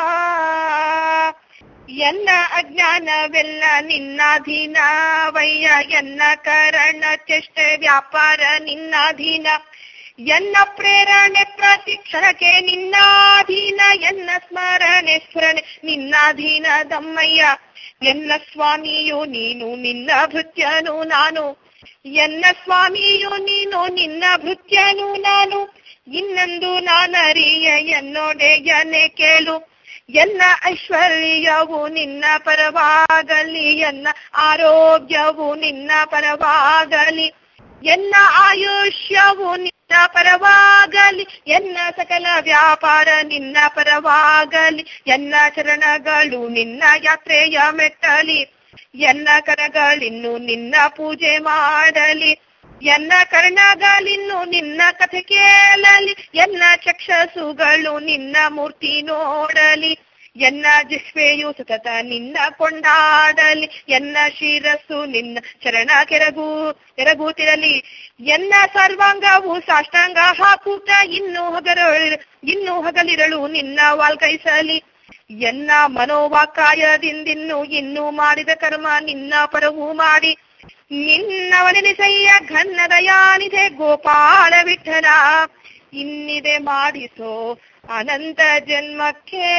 Speaker 1: ಎನ್ನ ಅಜ್ಞಾನವೆಲ್ಲ ನಿನ್ನಾಧೀನವಯ್ಯ ಎನ್ನ ಕರಣ ಚೇಷ್ಟೆ ವ್ಯಾಪಾರ ನಿನ್ನಾಧೀನ ಎನ್ನ ಪ್ರೇರಣೆ ಪ್ರತಿ ಕ್ಷಣಕ್ಕೆ ನಿನ್ನಾಧೀನ ಎನ್ನ ಸ್ಮರಣೆ ಸ್ಮರಣೆ ನಿನ್ನಾಧೀನ ದಮ್ಮಯ್ಯ ಎನ್ನ ಸ್ವಾಮಿಯು ನೀನು ನಿನ್ನ ಭೃತ್ಯನು ನಾನು ಎನ್ನ ಸ್ವಾಮಿಯು ನೀನು ನಿನ್ನ ಭೃತ್ಯನು ನಾನು ಇನ್ನೊಂದು ನಾನರಿಯ ಎನ್ನೊಡೆಯನೆ ಕೇಳು ಎನ್ನ ಐಶ್ವರ್ಯವು ನಿನ್ನ ಪರವಾಗಲಿ ಎನ್ನ ಆರೋಗ್ಯವು ನಿನ್ನ ಪರವಾಗಲಿ ಎನ್ನ ಆಯುಷ್ಯವು ನಿನ್ನ ಪರವಾಗಲಿ ಎನ್ನ ಸಕಲ ವ್ಯಾಪಾರ ನಿನ್ನ ಪರವಾಗಲಿ ಎನ್ನ ಚರಣಗಳು ನಿನ್ನ ಯಾತ್ರೆಯ ಮೆಟ್ಟಲಿ ಎನ್ನ ಕರಗಳಿನ್ನು ನಿನ್ನ ಪೂಜೆ ಮಾಡಲಿ ಎನ್ನ ಕರ್ಣಗಳಿನ್ನು ನಿನ್ನ ಕಥೆ ಕೇಳಲಿ ಎನ್ನ ಚಕ್ಷಸುಗಳು ನಿನ್ನ ಮೂರ್ತಿ ನೋಡಲಿ ಎನ್ನ ಜಿಹ್ವೆಯು ಸತತ ನಿನ್ನ ಕೊಂಡಾಡಲಿ ಎನ್ನ ಶಿರಸ್ಸು ನಿನ್ನ ಚರಣ ಕೆರಗು ಎರಗುತ್ತಿರಲಿ ಎನ್ನ ಸರ್ವಾಂಗವು ಸಾಷ್ಟಾಂಗ ಹಾಕುತ್ತ ಇನ್ನು ಹಗರಳು ಇನ್ನು ಹಗಲಿರಳು ನಿನ್ನ ವಾಲ್ಕೈಸಲಿ ಎನ್ನ ಮನೋವಾಕಾಯದಿಂದಿನ್ನು ಇನ್ನು ಮಾಡಿದ ಕರ್ಮ ನಿನ್ನ ಪರವು ಮಾಡಿ ನಿನ್ನವನೆನಿಸಯ್ಯ ಘನ್ನದಯಾನಿದೆ ಗೋಪಾಲ ವಿಠಲ ಇನ್ನಿದೆ ಮಾಡಿಸೋ ಅನಂತ ಜನ್ಮಕ್ಕೆ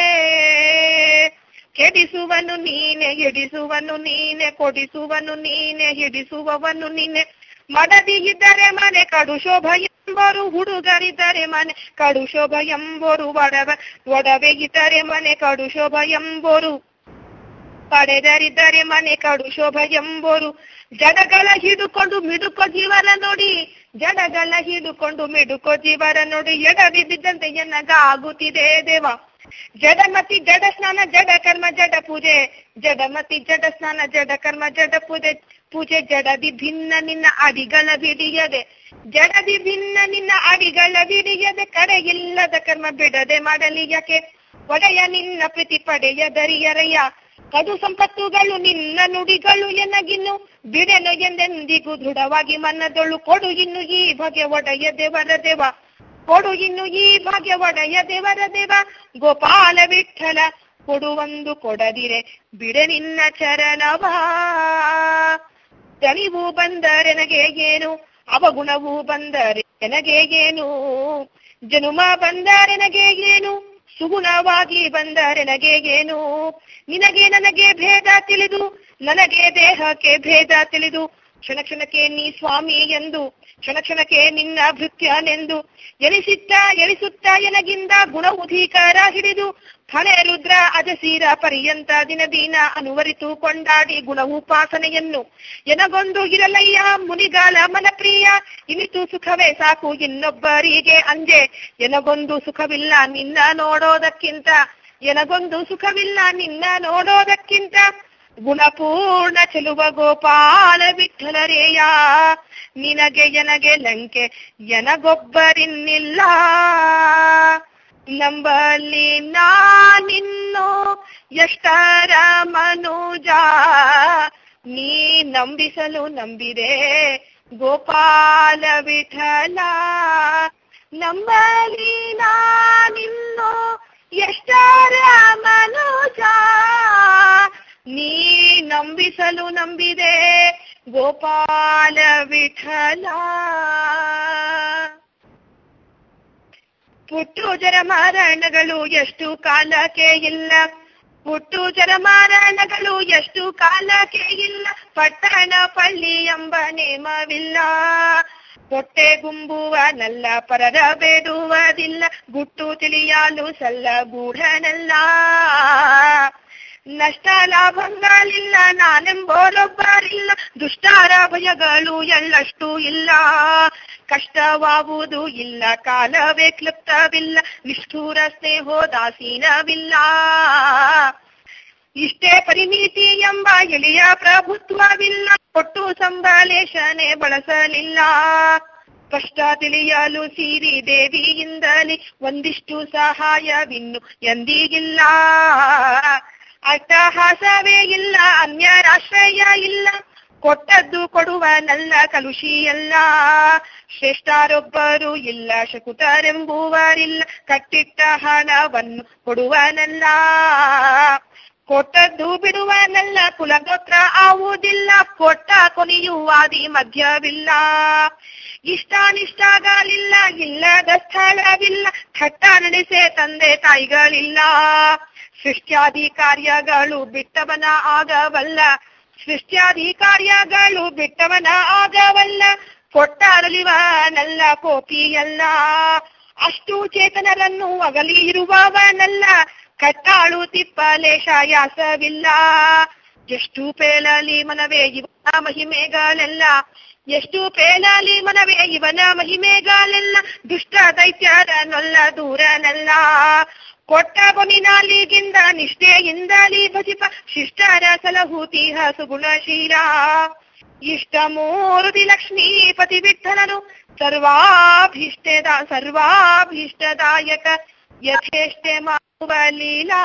Speaker 1: ಕೆಡಿಸುವನು ನೀನೆ ಹಿಡಿಸುವನು ನೀನೆ ಕೊಡಿಸುವನು ನೀನೆ ಹಿಡಿಸುವವನು ನೀನೆ ಮಡದಿ ಇದ್ದರೆ ಮನೆ ಕಡು ಶೋಭ ಎಂಬರು ಹುಡುಗರಿದ್ದರೆ ಮನೆ ಕಡು ಶೋಭ ಎಂಬರು ಒಡವ ಒಡವೆ ಇದ್ದರೆ ಮನೆ ಕಡು ಶೋಭ ಎಂಬರು ಪಡೆದರಿದ್ದರೆ ಮನೆ ಕಡು ಶೋಭ ಎಂಬೋರು ಜಡಗಳ ಹಿಡುಕೊಂಡು ಮಿಡುಕೋ ಜೀವರ ನೋಡಿ ಜಡಗಳ ಹಿಡುಕೊಂಡು ಮಿಡುಕೋ ಜೀವರ ನೋಡಿ ಎಡವಿ ಬಿದ್ದಂತೆ ಎನ್ನಗ ಆಗುತ್ತಿದೆ ದೇವ ಜಡಮತಿ ಜಡ ಸ್ನಾನ ಜಡ ಕರ್ಮ ಜಡ ಪೂಜೆ ಜಡಮತಿ ಜಡ ಸ್ನಾನ ಜಡ ಕರ್ಮ ಜಡ ಪೂಜೆ ಪೂಜೆ ಜಡದಿ ಭಿನ್ನ ನಿನ್ನ ಅಡಿಗಳ ಬಿಡಿಯದೆ ಜಡದಿ ಭಿನ್ನ ನಿನ್ನ ಅಡಿಗಳ ಬಿಡಿಯದೆ ಕಡೆಯಿಲ್ಲದ ಕರ್ಮ ಬಿಡದೆ ಮಾಡಲಿ ಯಾಕೆ ಒಡೆಯ ನಿನ್ನ ಪ್ರೀತಿ ಪಡೆಯದರಿಯರಯ್ಯ ಕಡು ಸಂಪತ್ತುಗಳು ನಿನ್ನ ನುಡಿಗಳು ಎನಗಿನ್ನು ಬಿಡೆನು ಎಂದೆಂದಿಗೂ ದೃಢವಾಗಿ ಮನ್ನದೊಳು ಕೊಡು ಇನ್ನು ಈ ಬಗೆ ಒಡೆಯ ದೇವರ ದೇವ ಕೊಡು ಇನ್ನು ಈ ಭಾಗ್ಯ ಒಡೆಯ ದೇವರ ದೇವ ಗೋಪಾಲ ವಿಠಲ ಕೊಡುವೊಂದು ಕೊಡದಿರೆ ಬಿಡೆ ನಿನ್ನ ಚರಣವಾ ದಣಿವು ಬಂದರೆ ನನಗೆ ಏನು ಅವಗುಣವು ಬಂದರೆ ನನಗೆ ಏನು ಜನುಮ ಬಂದರೆ ನನಗೆ ಏನು ಸುಗುಣವಾಗಿ ಬಂದರೆನಗೆ ಏನು ನಿನಗೆ ನನಗೆ ಭೇದ ತಿಳಿದು ನನಗೆ ದೇಹಕ್ಕೆ ಭೇದ ತಿಳಿದು ಕ್ಷಣ ಕ್ಷಣಕ್ಕೆ ನೀ ಸ್ವಾಮಿ ಎಂದು ಕ್ಷಣ ಕ್ಷಣಕ್ಕೆ ನಿನ್ನ ಭೃತ್ಯನೆಂದು ಎನಿಸಿತ್ತ ಎನಿಸುತ್ತ ಎನಗಿಂದ ಗುಣವುಧೀಕರ ಹಿಡಿದು ಫಣೆ ರುದ್ರ ಅಜಸೀರ ಪರ್ಯಂತ ದಿನ ದಿನ ಅನುವರಿತು ಕೊಂಡಾಡಿ ಗುಣವುಪಾಸನೆಯನ್ನು ಎನಗೊಂದು ಇರಲಯ್ಯ ಮುನಿಗಾಲ ಮನಪ್ರಿಯ ಇನಿತು ಸುಖವೇ ಸಾಕು ಇನ್ನೊಬ್ಬರಿಗೆ ಅಂಜೆ ಎನಗೊಂದು ಸುಖವಿಲ್ಲ ನಿನ್ನ ನೋಡೋದಕ್ಕಿಂತ ಎನಗೊಂದು ಸುಖವಿಲ್ಲ ನಿನ್ನ ನೋಡೋದಕ್ಕಿಂತ ಗುಣಪೂರ್ಣ ಚೆಲುವ ಗೋಪಾಲ ವಿಠಲರೇಯ ನಿನಗೆ ಎನಗೆ ಲಂಕೆ ಎನಗೊಬ್ಬರಿನ್ನಿಲ್ಲ ನಂಬಲ್ಲಿ ನಾನಿನ್ನು ಎಷ್ಟರ ಮನುಜ ನೀ ನಂಬಿಸಲು ನಂಬಿದೆ ಗೋಪಾಲ ವಿಠಲ ನಂಬಲಿ ನಾನಿನ್ನು ಎಷ್ಟರ ಮನುಜ ನೀ ನಂಬಿಸಲು ನಂಬಿದೆ ಗೋಪಾಲ ವಿಠಲ ಪುಟ್ಟು ಜರಮಾರಣಗಳು ಎಷ್ಟು ಕಾಲಕ್ಕೆ ಇಲ್ಲ ಹುಟ್ಟು ಜರಮಾರಣಗಳು ಎಷ್ಟು ಕಾಲಕ್ಕೆ ಇಲ್ಲ ಪಟ್ಟಣ ಪಳ್ಳಿ ಎಂಬ ನೇಮವಿಲ್ಲ ಹೊಟ್ಟೆ ಗುಂಬುವ ನಲ್ಲ ಪರರ ಬೇಡುವುದಿಲ್ಲ ಗುಟ್ಟು ತಿಳಿಯಲು ಸಲ್ಲ ಗೂಢನಲ್ಲ ನಷ್ಟ ಲಾಭಗಳಿಲ್ಲ ನಾನೆಂಬೋರೊಬ್ಬರಿಲ್ಲ ದುಷ್ಟಾರ ಭಯಗಳು ಎಳ್ಳಷ್ಟು ಇಲ್ಲ ಕಷ್ಟವಾಗುವುದು ಇಲ್ಲ ಕಾಲವೇ ಕ್ಲುಪ್ತವಿಲ್ಲ ನಿಷ್ಠೂರ ಸ್ನೇಹೋದಾಸೀನವಿಲ್ಲ ಇಷ್ಟೇ ಪರಿಮಿತಿ ಎಂಬ ಎಳೆಯ ಪ್ರಭುತ್ವವಿಲ್ಲ ಕೊಟ್ಟು ಸಂಬಲೇಶನೆ ಬಳಸಲಿಲ್ಲ ಕಷ್ಟ ತಿಳಿಯಲು ಸಿರಿ ದೇವಿಯಿಂದಲೇ ಒಂದಿಷ್ಟು ಸಹಾಯವಿನ್ನು ಎಂದಿಗಿಲ್ಲ ಅಟ್ಟಹಾಸವೇ ಇಲ್ಲ ಅನ್ಯರಾಶ್ರಯ ಇಲ್ಲ ಕೊಟ್ಟದ್ದು ಕೊಡುವನಲ್ಲ ಕಲುಷಿಯಲ್ಲ ಶ್ರೇಷ್ಠರೊಬ್ಬರು ಇಲ್ಲ ಶಕುತರೆಂಬುವರಿಲ್ಲ ಕಟ್ಟಿಟ್ಟ ಹಣವನ್ನು ಕೊಡುವನಲ್ಲ ಕೊಟ್ಟದ್ದು ಬಿಡುವನಲ್ಲ ಕುಲಗೋತ್ರ ಆವುದಿಲ್ಲ ಕೊಟ್ಟ ಕೊನೆಯುವಾದಿ ಮಧ್ಯವಿಲ್ಲ ಇಷ್ಟಾನಿಷ್ಟಗಳಿಲ್ಲ ಇಲ್ಲದ ಸ್ಥಳವಿಲ್ಲ ಥಟ್ಟ ನಡೆಸೆ ತಂದೆ ತಾಯಿಗಳಿಲ್ಲ ಸೃಷ್ಟ್ಯಾದಿ ಕಾರ್ಯಗಳು ಬಿಟ್ಟವನ ಆಗವಲ್ಲ ಸೃಷ್ಟ್ಯಾದಿ ಕಾರ್ಯಗಳು ಬಿಟ್ಟವನ ಆಗವಲ್ಲ ಕೊಟ್ಟಾರಲಿವನಲ್ಲ ಕೋಪಿಯಲ್ಲ ಅಷ್ಟು ಚೇತನರನ್ನು ಅಗಲಿ ಇರುವವನಲ್ಲ ಕಟ್ಟಾಳು ತಿಪ್ಪಲೇಶ ಯಾಸವಿಲ್ಲ ಎಷ್ಟು ಪೇಳಲಿ ಮನವೇ ಇವನ ಮಹಿಮೆಗಳೆಲ್ಲ ಎಷ್ಟು ಪೇಳಲಿ ಮನವೇ ಇವನ ಮಹಿಮೆಗಳೆಲ್ಲ ದುಷ್ಟ ದೈತ್ಯರನೊಲ್ಲ ದೂರನಲ್ಲ ಕೊಟ್ಟ ಕೊನಿನಾಲಿಗಿಂದ ನಿಷ್ಠೆಯಿಂದಲೇ ಭಜಿಪ ಶಿಷ್ಟರ ಸಲಹೂತಿಹ ಸುಗುಣಶೀಲ ಇಷ್ಟ ಮೂರುತಿ ಲಕ್ಷ್ಮೀಪತಿ ವಿಠಲನು ಸರ್ವಾಭೀಷ್ಟದ ಸರ್ವಾಭೀಷ್ಟದಾಯಕ ಯಥೇಷ್ಟೆ ಮಾಡುವ ಲೀಲಾ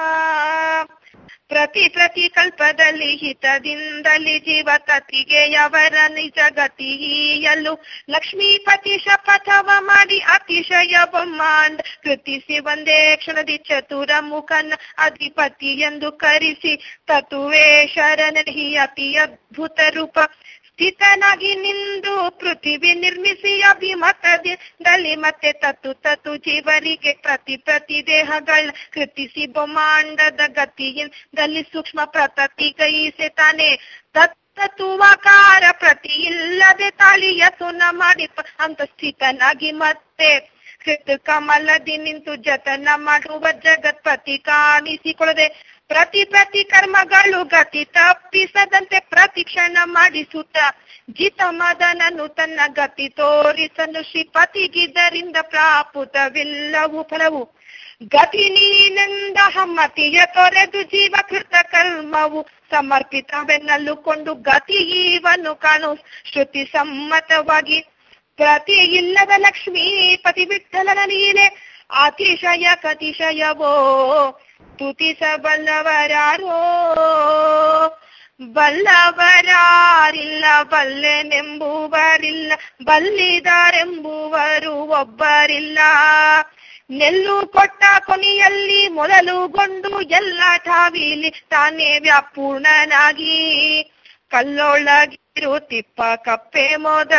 Speaker 1: ಪ್ರತಿ ಪ್ರತಿ ಕಲ್ಪದಲ್ಲಿ ಹಿತದಿಂದಲಿ ಜೀವಕತಿಗೆ ಅವರ ನಿಜ ಗತಿಯಲ್ಲೂ ಲಕ್ಷ್ಮೀಪತಿ ಶಪಥವ ಮಾಡಿ ಅತಿಶಯ ಬ್ರಹ್ಮಾಂಡ ಕೃತಿಸಿ ಒಂದೇ ಕ್ಷಣದಿ ಚತುರ ಮುಖನ ಅಧಿಪತಿ ಎಂದು ಕರೆಸಿ ತತ್ವೇಶರನಹಿ ಅತಿ ಅದ್ಭುತ ರೂಪ ಸ್ಥಿತನಾಗಿ ನಿಂದು ಪೃಥಿವಿ ನಿರ್ಮಿಸಿ ಅಭಿಮತದಲ್ಲಿ ಮತ್ತೆ ತತ್ತು ತತ್ತು ಜೀವರಿಗೆ ಪ್ರತಿ ಪ್ರತಿ ದೇಹಗಳ ಕೃತಿಸಿ ಬ್ರಹ್ಮಾಂಡದ ಗತಿಯಿಂದಲಿ ಸೂಕ್ಷ್ಮ ಪ್ರತತಿ ಗೈಸೆ ತಾನೆ ತತ್ತುವಕಾರ ಪ್ರತಿ ಇಲ್ಲದೆ ತಾಳಿಯ ಸುನ ಮಾಡಿ ಅಂತ ಸ್ಥಿತನಾಗಿ ಮತ್ತೆ ಕೃತ ಕಮಲದಿ ನಿಂತು ಜತನ ಮಾಡುವ ಜಗತ್ಪತಿ ಕಾಣಿಸಿಕೊಳ್ಳದೆ ಪ್ರತಿ ಪ್ರತಿ ಕರ್ಮಗಳು ಗತಿ ತಪ್ಪಿಸದಂತೆ ಪ್ರತಿ ಕ್ಷಣ ಮಾಡಿಸುತ್ತ ಜಿತ ಮದನನು ತನ್ನ ಗತಿ ತೋರಿಸಲು ಶ್ರೀಪತಿಗಿದ್ದರಿಂದ ಪ್ರಾಪುತವಿಲ್ಲವು ಫಲವು ಗತಿ ನೀನೆಂದ ಹಮ್ಮತಿಯ ತೊರೆದು ಜೀವಕೃತ ಕರ್ಮವು ಸಮರ್ಪಿತವೆನ್ನಲು ಕೊಂಡು ಗತಿ ಈವನ್ನು ಕಾಣು ಶ್ರುತಿ ಸಮ್ಮತವಾಗಿ ಪ್ರತಿ ಇಲ್ಲದ ಲಕ್ಷ್ಮೀ ಪತಿ ವಿಠಲನ ನೀನೆ ಅತಿಶಯ ಕತಿಶಯವೋ ತುತಿಸಬಲ್ಲವರಾರೋ ಬಲ್ಲವರಾರಿಲ್ಲ ಬಲ್ಲೆನೆಂಬುವರಿಲ್ಲ ಬಲ್ಲಿದಾರೆಂಬುವರು ಒಬ್ಬರಿಲ್ಲ ನೆಲ್ಲು ಕೊಟ್ಟ ಕೊನೆಯಲ್ಲಿ ಮೊದಲುಗೊಂಡು ಎಲ್ಲ ಠಾವಿಲಿ ತಾನೇ ವ್ಯಾಪೂರ್ಣನಾಗಿ ಕಲ್ಲೊಳಗಿರು ತಿಪ್ಪ ಕಪ್ಪೆ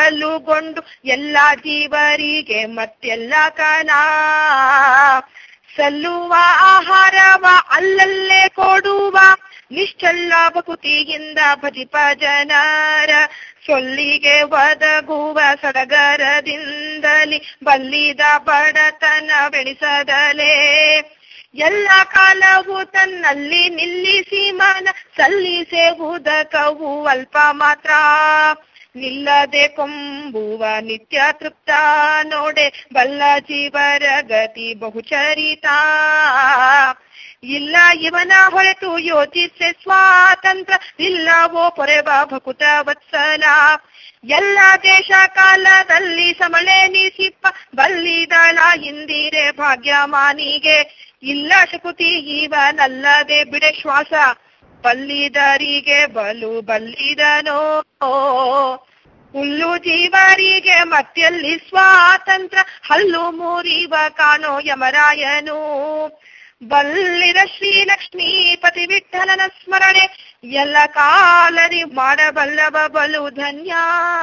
Speaker 1: ಮೊದಲುಗೊಂಡು ಎಲ್ಲ ಜೀವರಿಗೆ ಮತ್ತೆಲ್ಲ ಕಣ ಸಲ್ಲುವ ಆಹಾರವ ಅಲ್ಲಲ್ಲೇ ಕೊಡುವ ನಿಶ್ಚಲ್ಲ ಭಕುತಿಯಿಂದ ಭಜಿಪ ಜನರ ಸೊಲ್ಲಿಗೆ ಒದಗುವ ಸಡಗರದಿಂದಲಿ ಬಲ್ಲಿದ ಬಡತನ ಬೆಳೆಸದಲೇ ಎಲ್ಲ ಕಾಲವು ತನ್ನಲ್ಲಿ ನಿಲ್ಲಿಸಿ ಮನ ಸಲ್ಲಿಸುವುದಕವು ಅಲ್ಪ ಮಾತ್ರ ನಿಲ್ಲದೆ ಕೊಂಬುವ ನಿತ್ಯ ತೃಪ್ತ ನೋಡೆ ಬಲ್ಲ ಜೀವರ ಗತಿ ಬಹುಚರಿತ ಇಲ್ಲ ಇವನ ಹೊರಟು ಯೋಚಿಸೆ ಸ್ವಾತಂತ್ರ್ಯ ಇಲ್ಲವೋ ಪೊರೆವ ಭಕುತ ವತ್ಸಲ ಎಲ್ಲ ದೇಶ ಕಾಲದಲ್ಲಿ ಸಮಳೆನಿಸಿಪ್ಪ ಬಲ್ಲಿದಳ ಇಂದಿರೆ ಭಾಗ್ಯಮಾನಿಗೆ ಇಲ್ಲ ಶಕುತಿ ಇವನಲ್ಲದೆ ಬಿಡೆ ಶ್ವಾಸ ಬಲ್ಲಿದರಿಗೆ ಬಲು ಬಲ್ಲಿದನೋ ಹುಲ್ಲು ಜೀವರಿಗೆ ಮತ್ತೆಲ್ಲಿ ಸ್ವಾತಂತ್ರ್ಯ ಹಲ್ಲು ಮುರಿವ ಕಾಣೋ ಯಮರಾಯನು ಬಲ್ಲಿದ ಶ್ರೀಲಕ್ಷ್ಮೀ ಪತಿ ವಿಠಲನ ಸ್ಮರಣೆ ಎಲ್ಲ ಕಾಲದಿ ಮಾಡಬಲ್ಲವ ಬಲು ಧನ್ಯ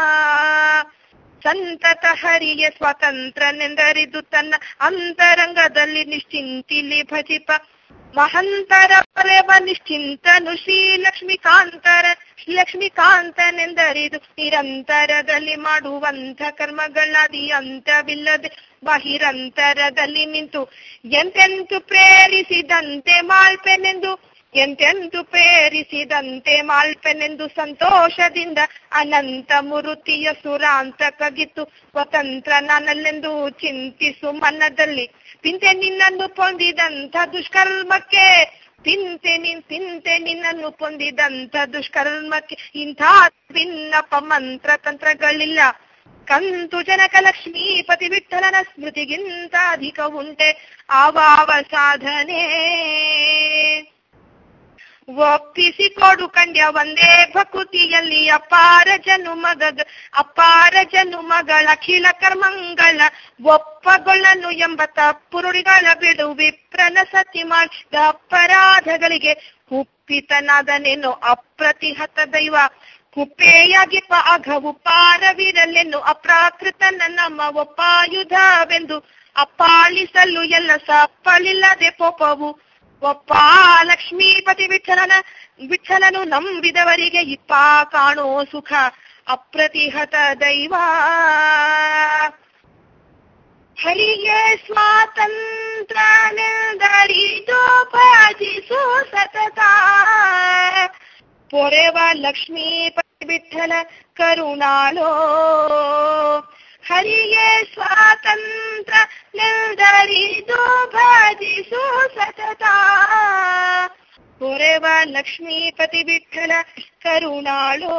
Speaker 1: ಸಂತತ ಹರಿಯ ಸ್ವತಂತ್ರನೆಂದರಿದು ತನ್ನ ಅಂತರಂಗದಲ್ಲಿ ನಿಶ್ಚಿಂತಿಲಿ ಭಜಿಪ ಮಹಂತರ ಪರೆವ ನಿಶ್ಚಿಂತನು ಶ್ರೀ ಲಕ್ಷ್ಮೀಕಾಂತರ ಲಕ್ಷ್ಮೀಕಾಂತನೆಂದರಿದು ನಿರಂತರದಲ್ಲಿ ಮಾಡುವಂಥ ಕರ್ಮಗಳಾದಿ ಅಂತವಿಲ್ಲದೆ ಬಹಿರಂತರದಲ್ಲಿ ನಿಂತು ಎಂತೆಂತು ಪ್ರೇರಿಸಿದಂತೆ ಮಾಲ್ಪೆನೆಂದು ಎಂತೆಂತು ಪ್ರೇರಿಸಿದಂತೆ ಮಾಲ್ಪೆನೆಂದು ಸಂತೋಷದಿಂದ ಅನಂತ ಮುರುತಿಯ ಸುರಾಂತ ಕಗಿತು ಸ್ವತಂತ್ರ ನಾನಲ್ಲೆಂದು ಚಿಂತಿಸು ಮನದಲ್ಲಿ ಪಿಂತೆ ನಿನ್ನನ್ನು ಪೊಂದಿದಂಥ ದುಷ್ಕರ್ಮಕ್ಕೆ ತಿಂತೆ ನಿನ್ ತಿಂತೆ ನಿನ್ನನ್ನು ಪೊಂದಿದಂಥ ದುಷ್ಕರ್ಮಕ್ಕೆ ಇಂಥ ಭಿನ್ನಪ ಮಂತ್ರ ತಂತ್ರಗಳಿಲ್ಲ ಕಂತು ಜನಕ ಲಕ್ಷ್ಮೀ ಪತಿ ವಿಠಲನ ಸ್ಮೃತಿಗಿಂತ ಅಧಿಕ ಉಂಟೆ ಆವಾವ ಸಾಧನೆ ಒಪ್ಪಿಸಿಕೊಡು ಕಂಡ್ಯ ಒಂದೇ ಭಕುತಿಯಲ್ಲಿ ಅಪಾರ ಜನುಮಗ ಅಪಾರ ಜನುಮಗಳ ಅಖಿಲ ಕರ್ಮಂಗಳ ಒಪ್ಪಗೊಳ್ಳನು ಎಂಬ ತಪ್ಪುರುಡಿಗಳ ಬಿಡು ವಿಪ್ರನ ಸತಿ ಮಾಡಿದ ಅಪರಾಧಗಳಿಗೆ ಕುಪ್ಪಿತನಾದನೇನು ಅಪ್ರತಿಹತ ದೈವ ಕುಪ್ಪೆಯಾಗಿಪ್ಪ ಅಘವು ಪಾರವಿರಲೆನ್ನು ಅಪ್ರಾಕೃತನ ನಮ್ಮ ಒಪ್ಪಾಯುಧವೆಂದು ಅಪ್ಪಾಲಿಸಲು ಎಲ್ಲ ಸಪ್ಪಲಿಲ್ಲದೆ ಪೋಪವು ಒಪ್ಪ ಲಕ್ಷ್ಮೀಪತಿ ವಿಠಲನ ವಿಠಲನು ನಂಬಿದವರಿಗೆ ಇಪ್ಪ ಕಾಣೋ ಸುಖ ಅಪ್ರತಿಹತ ದೈವ ಹರಿಗೆ ಸ್ವಾತಂತ್ರ್ಯ ನಿಲ್ದರಿದು ಭಜಿಸು ಸತತ ಪೊರೆವ ಲಕ್ಷ್ಮೀಪತಿ ವಿಠಲ ಕರುಣಾಳೋ ಹರಿಗೆ ಸ್ವಾತಂತ್ರ್ಯ ನಿಲ್ದರಿದು ಭಜಿಸು ಸತತ ಪೊರೆವ ಲಕ್ಷ್ಮೀಪತಿ ವಿಠಲ ಕರುಣಾಳೋ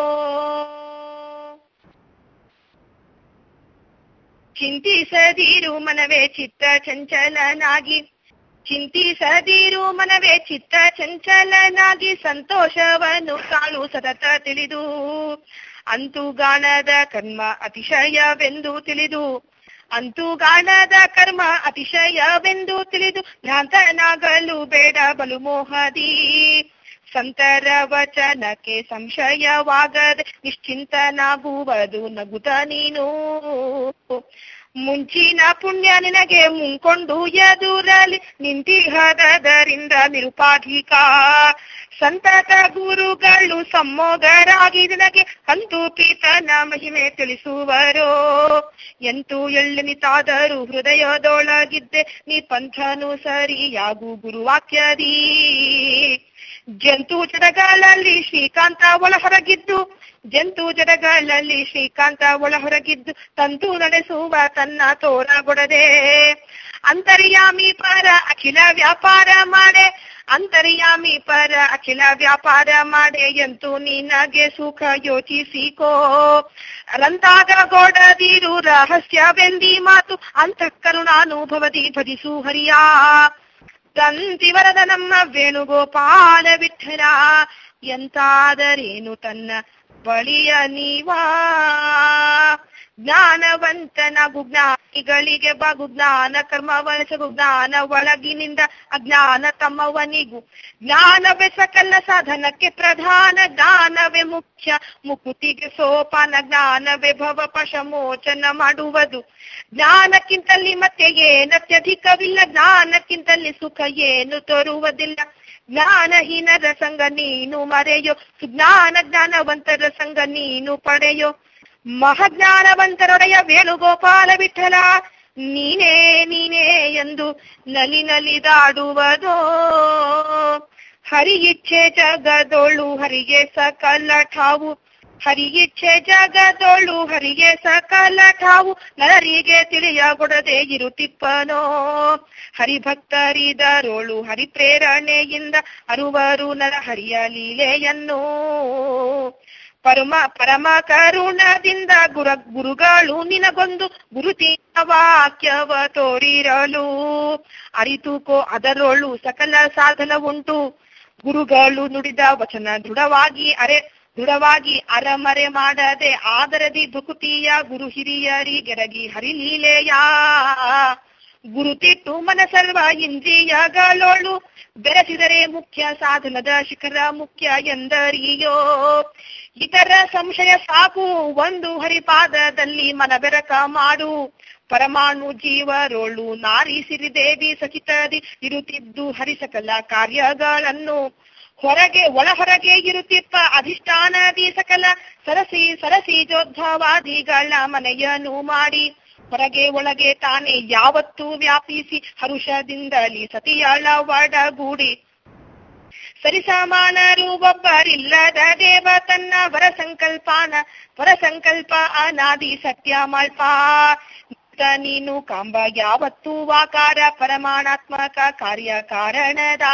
Speaker 1: ಚಿಂತಿಸದಿರು ಮನವೇ ಚಿತ್ತ ಚಂಚಲನಾಗಿ ಚಿಂತಿಸದಿರು ಮನವೇ ಚಿತ್ತ ಚಂಚಲನಾಗಿ ಸಂತೋಷವನ್ನು ಕಾಣು ಸತತ ತಿಳಿದು ಅಂತುಗಾಣದ ಕರ್ಮ ಅತಿಶಯವೆಂದು ತಿಳಿದು ಅಂತುಗಾಣದ ಕರ್ಮ ಅತಿಶಯವೆಂದು ತಿಳಿದು ಭ್ರಾಂತನಾಗಲು ಬೇಡ ಬಲು ಮೋಹದಿ ಸಂತರ ವಚನಕ್ಕೆ ಸಂಶಯವಾಗದೆ ನಿಶ್ಚಿಂತನಾಗುವುದು ನಗುತ ನೀನು ಮುಂಚಿನ ಪುಣ್ಯ ನಿನಗೆ ಮುಂಕೊಂಡು ಎದುರಲಿ ನಿಂತಿಹದರಿಂದ ನಿರುಪಾಧಿಕ ಸಂತತ ಗುರುಗಳು ಸಮ್ಮೋಗರಾಗಿ ನಿನಗೆ ಕಂತು ಪೀತನ ಮಹಿಮೆ ತಿಳಿಸುವರೋ ಎಂತೂ ಎಳ್ಳೆನಿತಾದರೂ ಹೃದಯದೊಳಗಿದ್ದೆ ನೀ ಪಂಥನು ಸರಿಯಾಗು ಗುರುವಾಕ್ಯದಿ ಜಂತು ಜಡಗಳಲ್ಲಿ ಶ್ರೀಕಾಂತ ಒಳ ಹೊರಗಿದ್ದು ಜಂತು ಜಡಗಳಲ್ಲಿ ಶ್ರೀಕಾಂತ ಒಳ ಹೊರಗಿದ್ದು ತಂತು ನಡೆಸುವ ತನ್ನ ತೋರಗೊಡದೆ ಅಂತರ್ಯಾಮಿ ಪರ ಅಖಿಲ ವ್ಯಾಪಾರ ಮಾಡೆ ಅಂತರ್ಯಾಮಿ ಪರ ಅಖಿಲ ವ್ಯಾಪಾರ ಮಾಡೆ ಎಂತೂ ನಿನಗೆ ಸುಖ ಯೋಚಿಸಿಕೋ ರಂತಾಗ ಗೋಡದಿರು ರಹಸ್ಯವೆಂದಿ ಮಾತು ಅಂತಃಕರುಣಾನುಭವದಿ ಭಜಿಸು ಹರಿಯಾ ತಂತಿವರದ ನಮ್ಮ ವೇಣುಗೋಪಾಲ ವಿಠಲ ಎಂತಾದರೇನು ತನ್ನ ಬಳಿಯ ನೀವಾ ಜ್ಞಾನವಂತನಗು ಜ್ಞಾನ ಜ್ಞಾನಿಗಳಿಗೆ ಬಾಗು ಜ್ಞಾನ ಕರ್ಮವನಸಗು ಜ್ಞಾನ ಒಳಗಿನಿಂದ ಅಜ್ಞಾನ ತಮ್ಮವನಿಗೂ ಜ್ಞಾನವೇ ಸಕಲ ಸಾಧನಕ್ಕೆ ಪ್ರಧಾನ ಜ್ಞಾನವೇ ಮುಖ್ಯ ಮುಕುತಿಗೆ ಸೋಪಾನ ಜ್ಞಾನವೇ ಭವ ಪಶಮೋಚನ ಮಾಡುವುದು ಜ್ಞಾನಕ್ಕಿಂತಲ್ಲಿ ಮತ್ತೆ ಏನತ್ಯಧಿಕವಿಲ್ಲ ಜ್ಞಾನಕ್ಕಿಂತಲ್ಲಿ ಸುಖ ಏನು ತೋರುವುದಿಲ್ಲ ಜ್ಞಾನಹೀನರ ಸಂಗ ನೀನು ಮರೆಯೋ ಸುಜ್ಞಾನ ಜ್ಞಾನವಂತರ ಸಂಗ ನೀನು ಪಡೆಯೋ ಮಹಾಜ್ಞಾನವಂತರೊಡೆಯ ವೇಣುಗೋಪಾಲ ವಿಠಲ ನೀನೇ ನೀನೇ ಎಂದು ನಲಿ ನಲಿದಾಡುವುದೋ ಹರಿ ಇಚ್ಛೆ ಜಗದೊಳು ಹರಿಗೆ ಸಕಲ ಠಾವು ಹರಿ ಇಚ್ಛೆ ಜಗದೊಳು ಹರಿಗೆ ಸಕಲ ಠಾವು ನರರಿಗೆ ತಿಳಿಯಗೊಡದೆ ಇರುತ್ತಿಪ್ಪನೋ ಹರಿಭಕ್ತರಿದರೋಳು ಹರಿ ಪ್ರೇರಣೆಯಿಂದ ಅರುವರು ನರ ಹರಿಯ ಲೀಲೆಯನ್ನು ಪರಮ ಪರಮ ಕರುಣದಿಂದ ಗುರ ಗುರುಗಳು ನಿನಗೊಂದು ಗುರುತಿನ ವಾಕ್ಯವ ತೋರಿರಲು ಅರಿತುಕೋ ಅದರೊಳು ಸಕಲ ಸಾಧನ ಉಂಟು ಗುರುಗಳು ನುಡಿದ ವಚನ ದೃಢವಾಗಿ ಅರೆ ದೃಢವಾಗಿ ಅರಮರೆ ಮಾಡದೆ ಆದರದಿ ಭೃಕುತಿಯ ಗುರು ಹಿರಿಯರಿಗೆರಗಿ ಹರಿಲೀಲೆಯ ಗುರುತಿಟ್ಟು ಮನಸರ್ವ ಇಂದ್ರಿಯಗಳೋಳು ಬೆರೆಸಿದರೆ ಮುಖ್ಯ ಸಾಧನದ ಶಿಖರ ಮುಖ್ಯ ಎಂದರಿಯೋ ಇತರ ಸಂಶಯ ಸಾಕು ಒಂದು ಹರಿಪಾದದಲ್ಲಿ ಮನಬೆರಕ ಮಾಡು ಪರಮಾಣು ಜೀವರೋಳು ನಾರಿ ಸಿರಿದೇವಿ ಸಹಿತದಿ ಇರುತ್ತಿದ್ದು ಹರಿಸಕಲ ಕಾರ್ಯಗಳನ್ನು ಹೊರಗೆ ಒಳ ಹೊರಗೆ ಇರುತ್ತಿಪ್ಪ ಅಧಿಷ್ಠಾನದಿ ಸಕಲ ಸರಸಿ ಸರಸಿ ಜೋದ್ಧವಾದಿಗಳ ಮನೆಯನ್ನು ಮಾಡಿ ಹೊರಗೆ ಒಳಗೆ ತಾನೇ ಯಾವತ್ತೂ ವ್ಯಾಪಿಸಿ ಹರುಷದಿಂದಲಿ ಸತಿಯಾಳ ಒಡಗೂಡಿ ಸರಿಸಮಾನರು ಒಬ್ಬರಿಲ್ಲದ ದೇವ ತನ್ನ ವರ ಸಂಕಲ್ಪಾನ ವರ ಸಂಕಲ್ಪ ಅನಾದಿ ಸತ್ಯ ಮಲ್ಪ ನೀನು ಕಾಂಬ ಯಾವತ್ತೂ ವಾಕಾರ ಪರಮಾಣಾತ್ಮಕ ಕಾರ್ಯ ಕಾರಣದ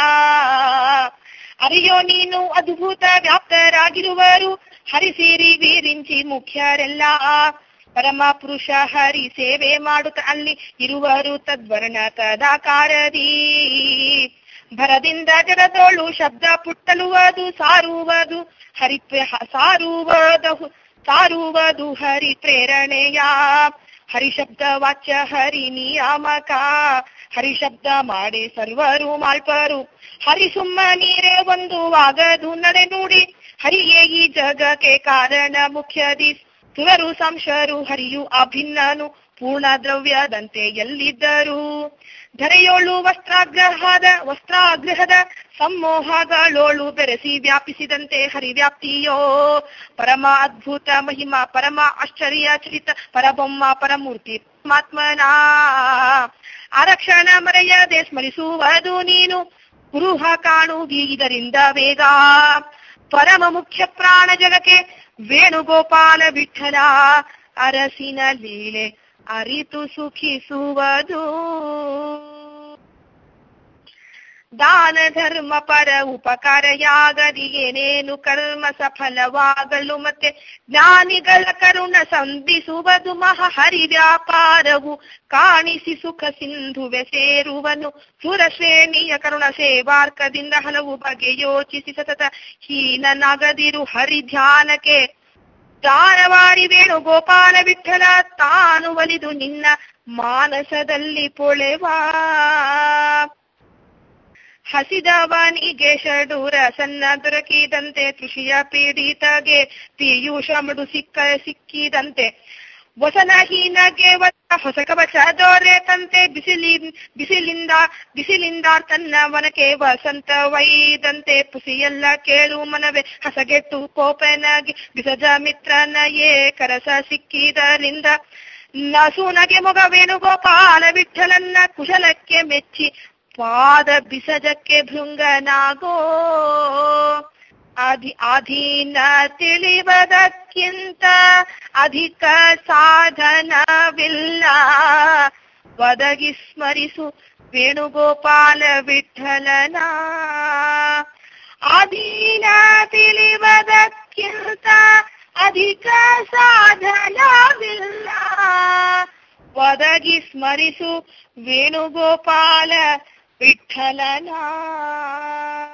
Speaker 1: ಅರಿಯೋ ನೀನು ಅದ್ಭುತ ವ್ಯಾಪ್ತರಾಗಿರುವರು ಹರಿಸಿರಿ ವೀರಿಂಚಿ ಮುಖ್ಯರೆಲ್ಲ ಪರಮ ಪುರುಷ ಹರಿ ಸೇವೆ ಮಾಡುತ್ತ ಅಲ್ಲಿ ಇರುವರು ತದ್ವರ್ಣ ತದಾಕಾರದಿ ಭರದಿಂದ ಜಡದೋಳು ಶಬ್ದ ಪುಟ್ಟಲುವುದು ಸಾರುವುದು ಹರಿ ಸಾರುವುದು ಸಾರುವುದು ಹರಿ ಪ್ರೇರಣೆಯ ಹರಿಶಬ್ದ ವಾಚ್ಯ ಹರಿ ನಿಯಾಮಕ ಹರಿಶಬ್ದ ಮಾಡಿ ಸರ್ವರು ಮಾಲ್ಪರು ಹರಿ ಸುಮ್ಮ ನೀರೇ ಒಂದು ಆಗದು ನಡೆ ನುಡಿ ಹರಿಯೇ ಈ ಜಗಕ್ಕೆ ಕಾರಣ ಮುಖ್ಯದಿ ಸುರರು ಸಂಶರು ಹರಿಯು ಅಭಿನ್ನನು ಪೂರ್ಣ ದ್ರವ್ಯದಂತೆ ಎಲ್ಲಿದ್ದರು ಧರೆಯೋಳು ವಸ್ತ್ರಾಗ್ರಹದ ವಸ್ತ್ರಾಗ್ರಹದ ಸಮೋಹಗಳೋಳು ಬೆರೆಸಿ ವ್ಯಾಪಿಸಿದಂತೆ ಹರಿವ್ಯಾಪ್ತಿಯೋ ಪರಮ ಅದ್ಭುತ ಮಹಿಮಾ ಪರಮ ಆಶ್ಚರ್ಯ ಚರಿತ ಪರಬೊಮ್ಮ ಪರಮೂರ್ತಿ ಪರಮಾತ್ಮನ ಆರಕ್ಷಣ ಮರೆಯದೆ ಸ್ಮರಿಸುವುದು ನೀನು ಗೃಹ ಕಾಣುವಿ ಇದರಿಂದ ವೇಗ ಪರಮ ಮುಖ್ಯ ಪ್ರಾಣ ಜಗಕ್ಕೆ ವೇಣುಗೋಪಾಲ ವಿಠಲ ಅರಸಿನ ಲೀಲೆ ಅರಿತು ಸುಖಿಸುವುದು ದಾನ ಧರ್ಮ ಪರ ಉಪಕಾರಯಾಗದಿ ಏನೇನು ಕರ್ಮ ಸಫಲವಾಗಲು ಮತ್ತೆ ಜ್ಞಾನಿಗಳ ಕರುಣ ಸಂಧಿಸುವುದು ಮಹಹರಿ ವ್ಯಾಪಾರವು ಕಾಣಿಸಿ ಸುಖ ಸಿಂಧುವೆ ಸೇರುವನು ಸುರ ಶ್ರೇಣಿಯ ಕರುಣ ಸೇವಾರ್ಕದಿಂದ ಹಲವು ಬಗೆ ಯೋಚಿಸಿ ಸತತ ಹೀನನಾಗದಿರು ಹರಿ ಧ್ಯಾನಕ್ಕೆ ದಾನವಾಡಿ ವೇಣುಗೋಪಾಲ ವಿಠಲ ತಾನು ಒಲಿದು ನಿನ್ನ ಮಾನಸದಲ್ಲಿ ಪೊಳೆವಾ ಹಸಿದವನಿಗೆ ಷಡೂರ ಸನ್ನ ದೊರಕಿದಂತೆ ಕೃಷಿಯ ಪೀಡಿತಗೆ ಪಿಯೂಷ ಮಡು ಸಿಕ್ಕ ಸಿಕ್ಕಿದಂತೆ ವಸನಹೀನಗೆ ಹೊಸ ಕವಚ ದೊರೆತಂತೆ ಬಿಸಿಲಿ ಬಿಸಿಲಿಂದ ಬಿಸಿಲಿಂದ ತನ್ನ ವನಕ್ಕೆ ವಸಂತ ವೈದಂತೆ ಪುಸಿಯೆಲ್ಲ ಕೇಳು ಮನವೇ ಹಸಗೆಟ್ಟು ಕೋಪನಾಗಿ ಬಿಸಜ ಮಿತ್ರನಯೇ ಕರಸ ಸಿಕ್ಕಿದರಿಂದ ನಸುನಗೆ ಮೊಗ ವೇಣುಗೋಪಾಲ ವಿಠಲನ್ನ ಕುಶಲಕ್ಕೆ ಮೆಚ್ಚಿ ಪಾದ ಬಿಸಜಕ್ಕೆ ಭೃಂಗನಾಗೋ ಅಧಿ ಅಧೀನ ತಿಳಿವದಕ್ಕಿಂತ ಅಧಿಕ ಸಾಧನವಿಲ್ಲ ಒದಗಿ ಸ್ಮರಿಸು ವೇಣುಗೋಪಾಲ ವಿಠಲನ ಅಧೀನ ತಿಳಿವದಕ್ಕಿಂತ ಅಧಿಕ ಸಾಧನವಿಲ್ಲ ಒದಗಿ ಸ್ಮರಿಸು ವೇಣುಗೋಪಾಲ ವಿಠಲನ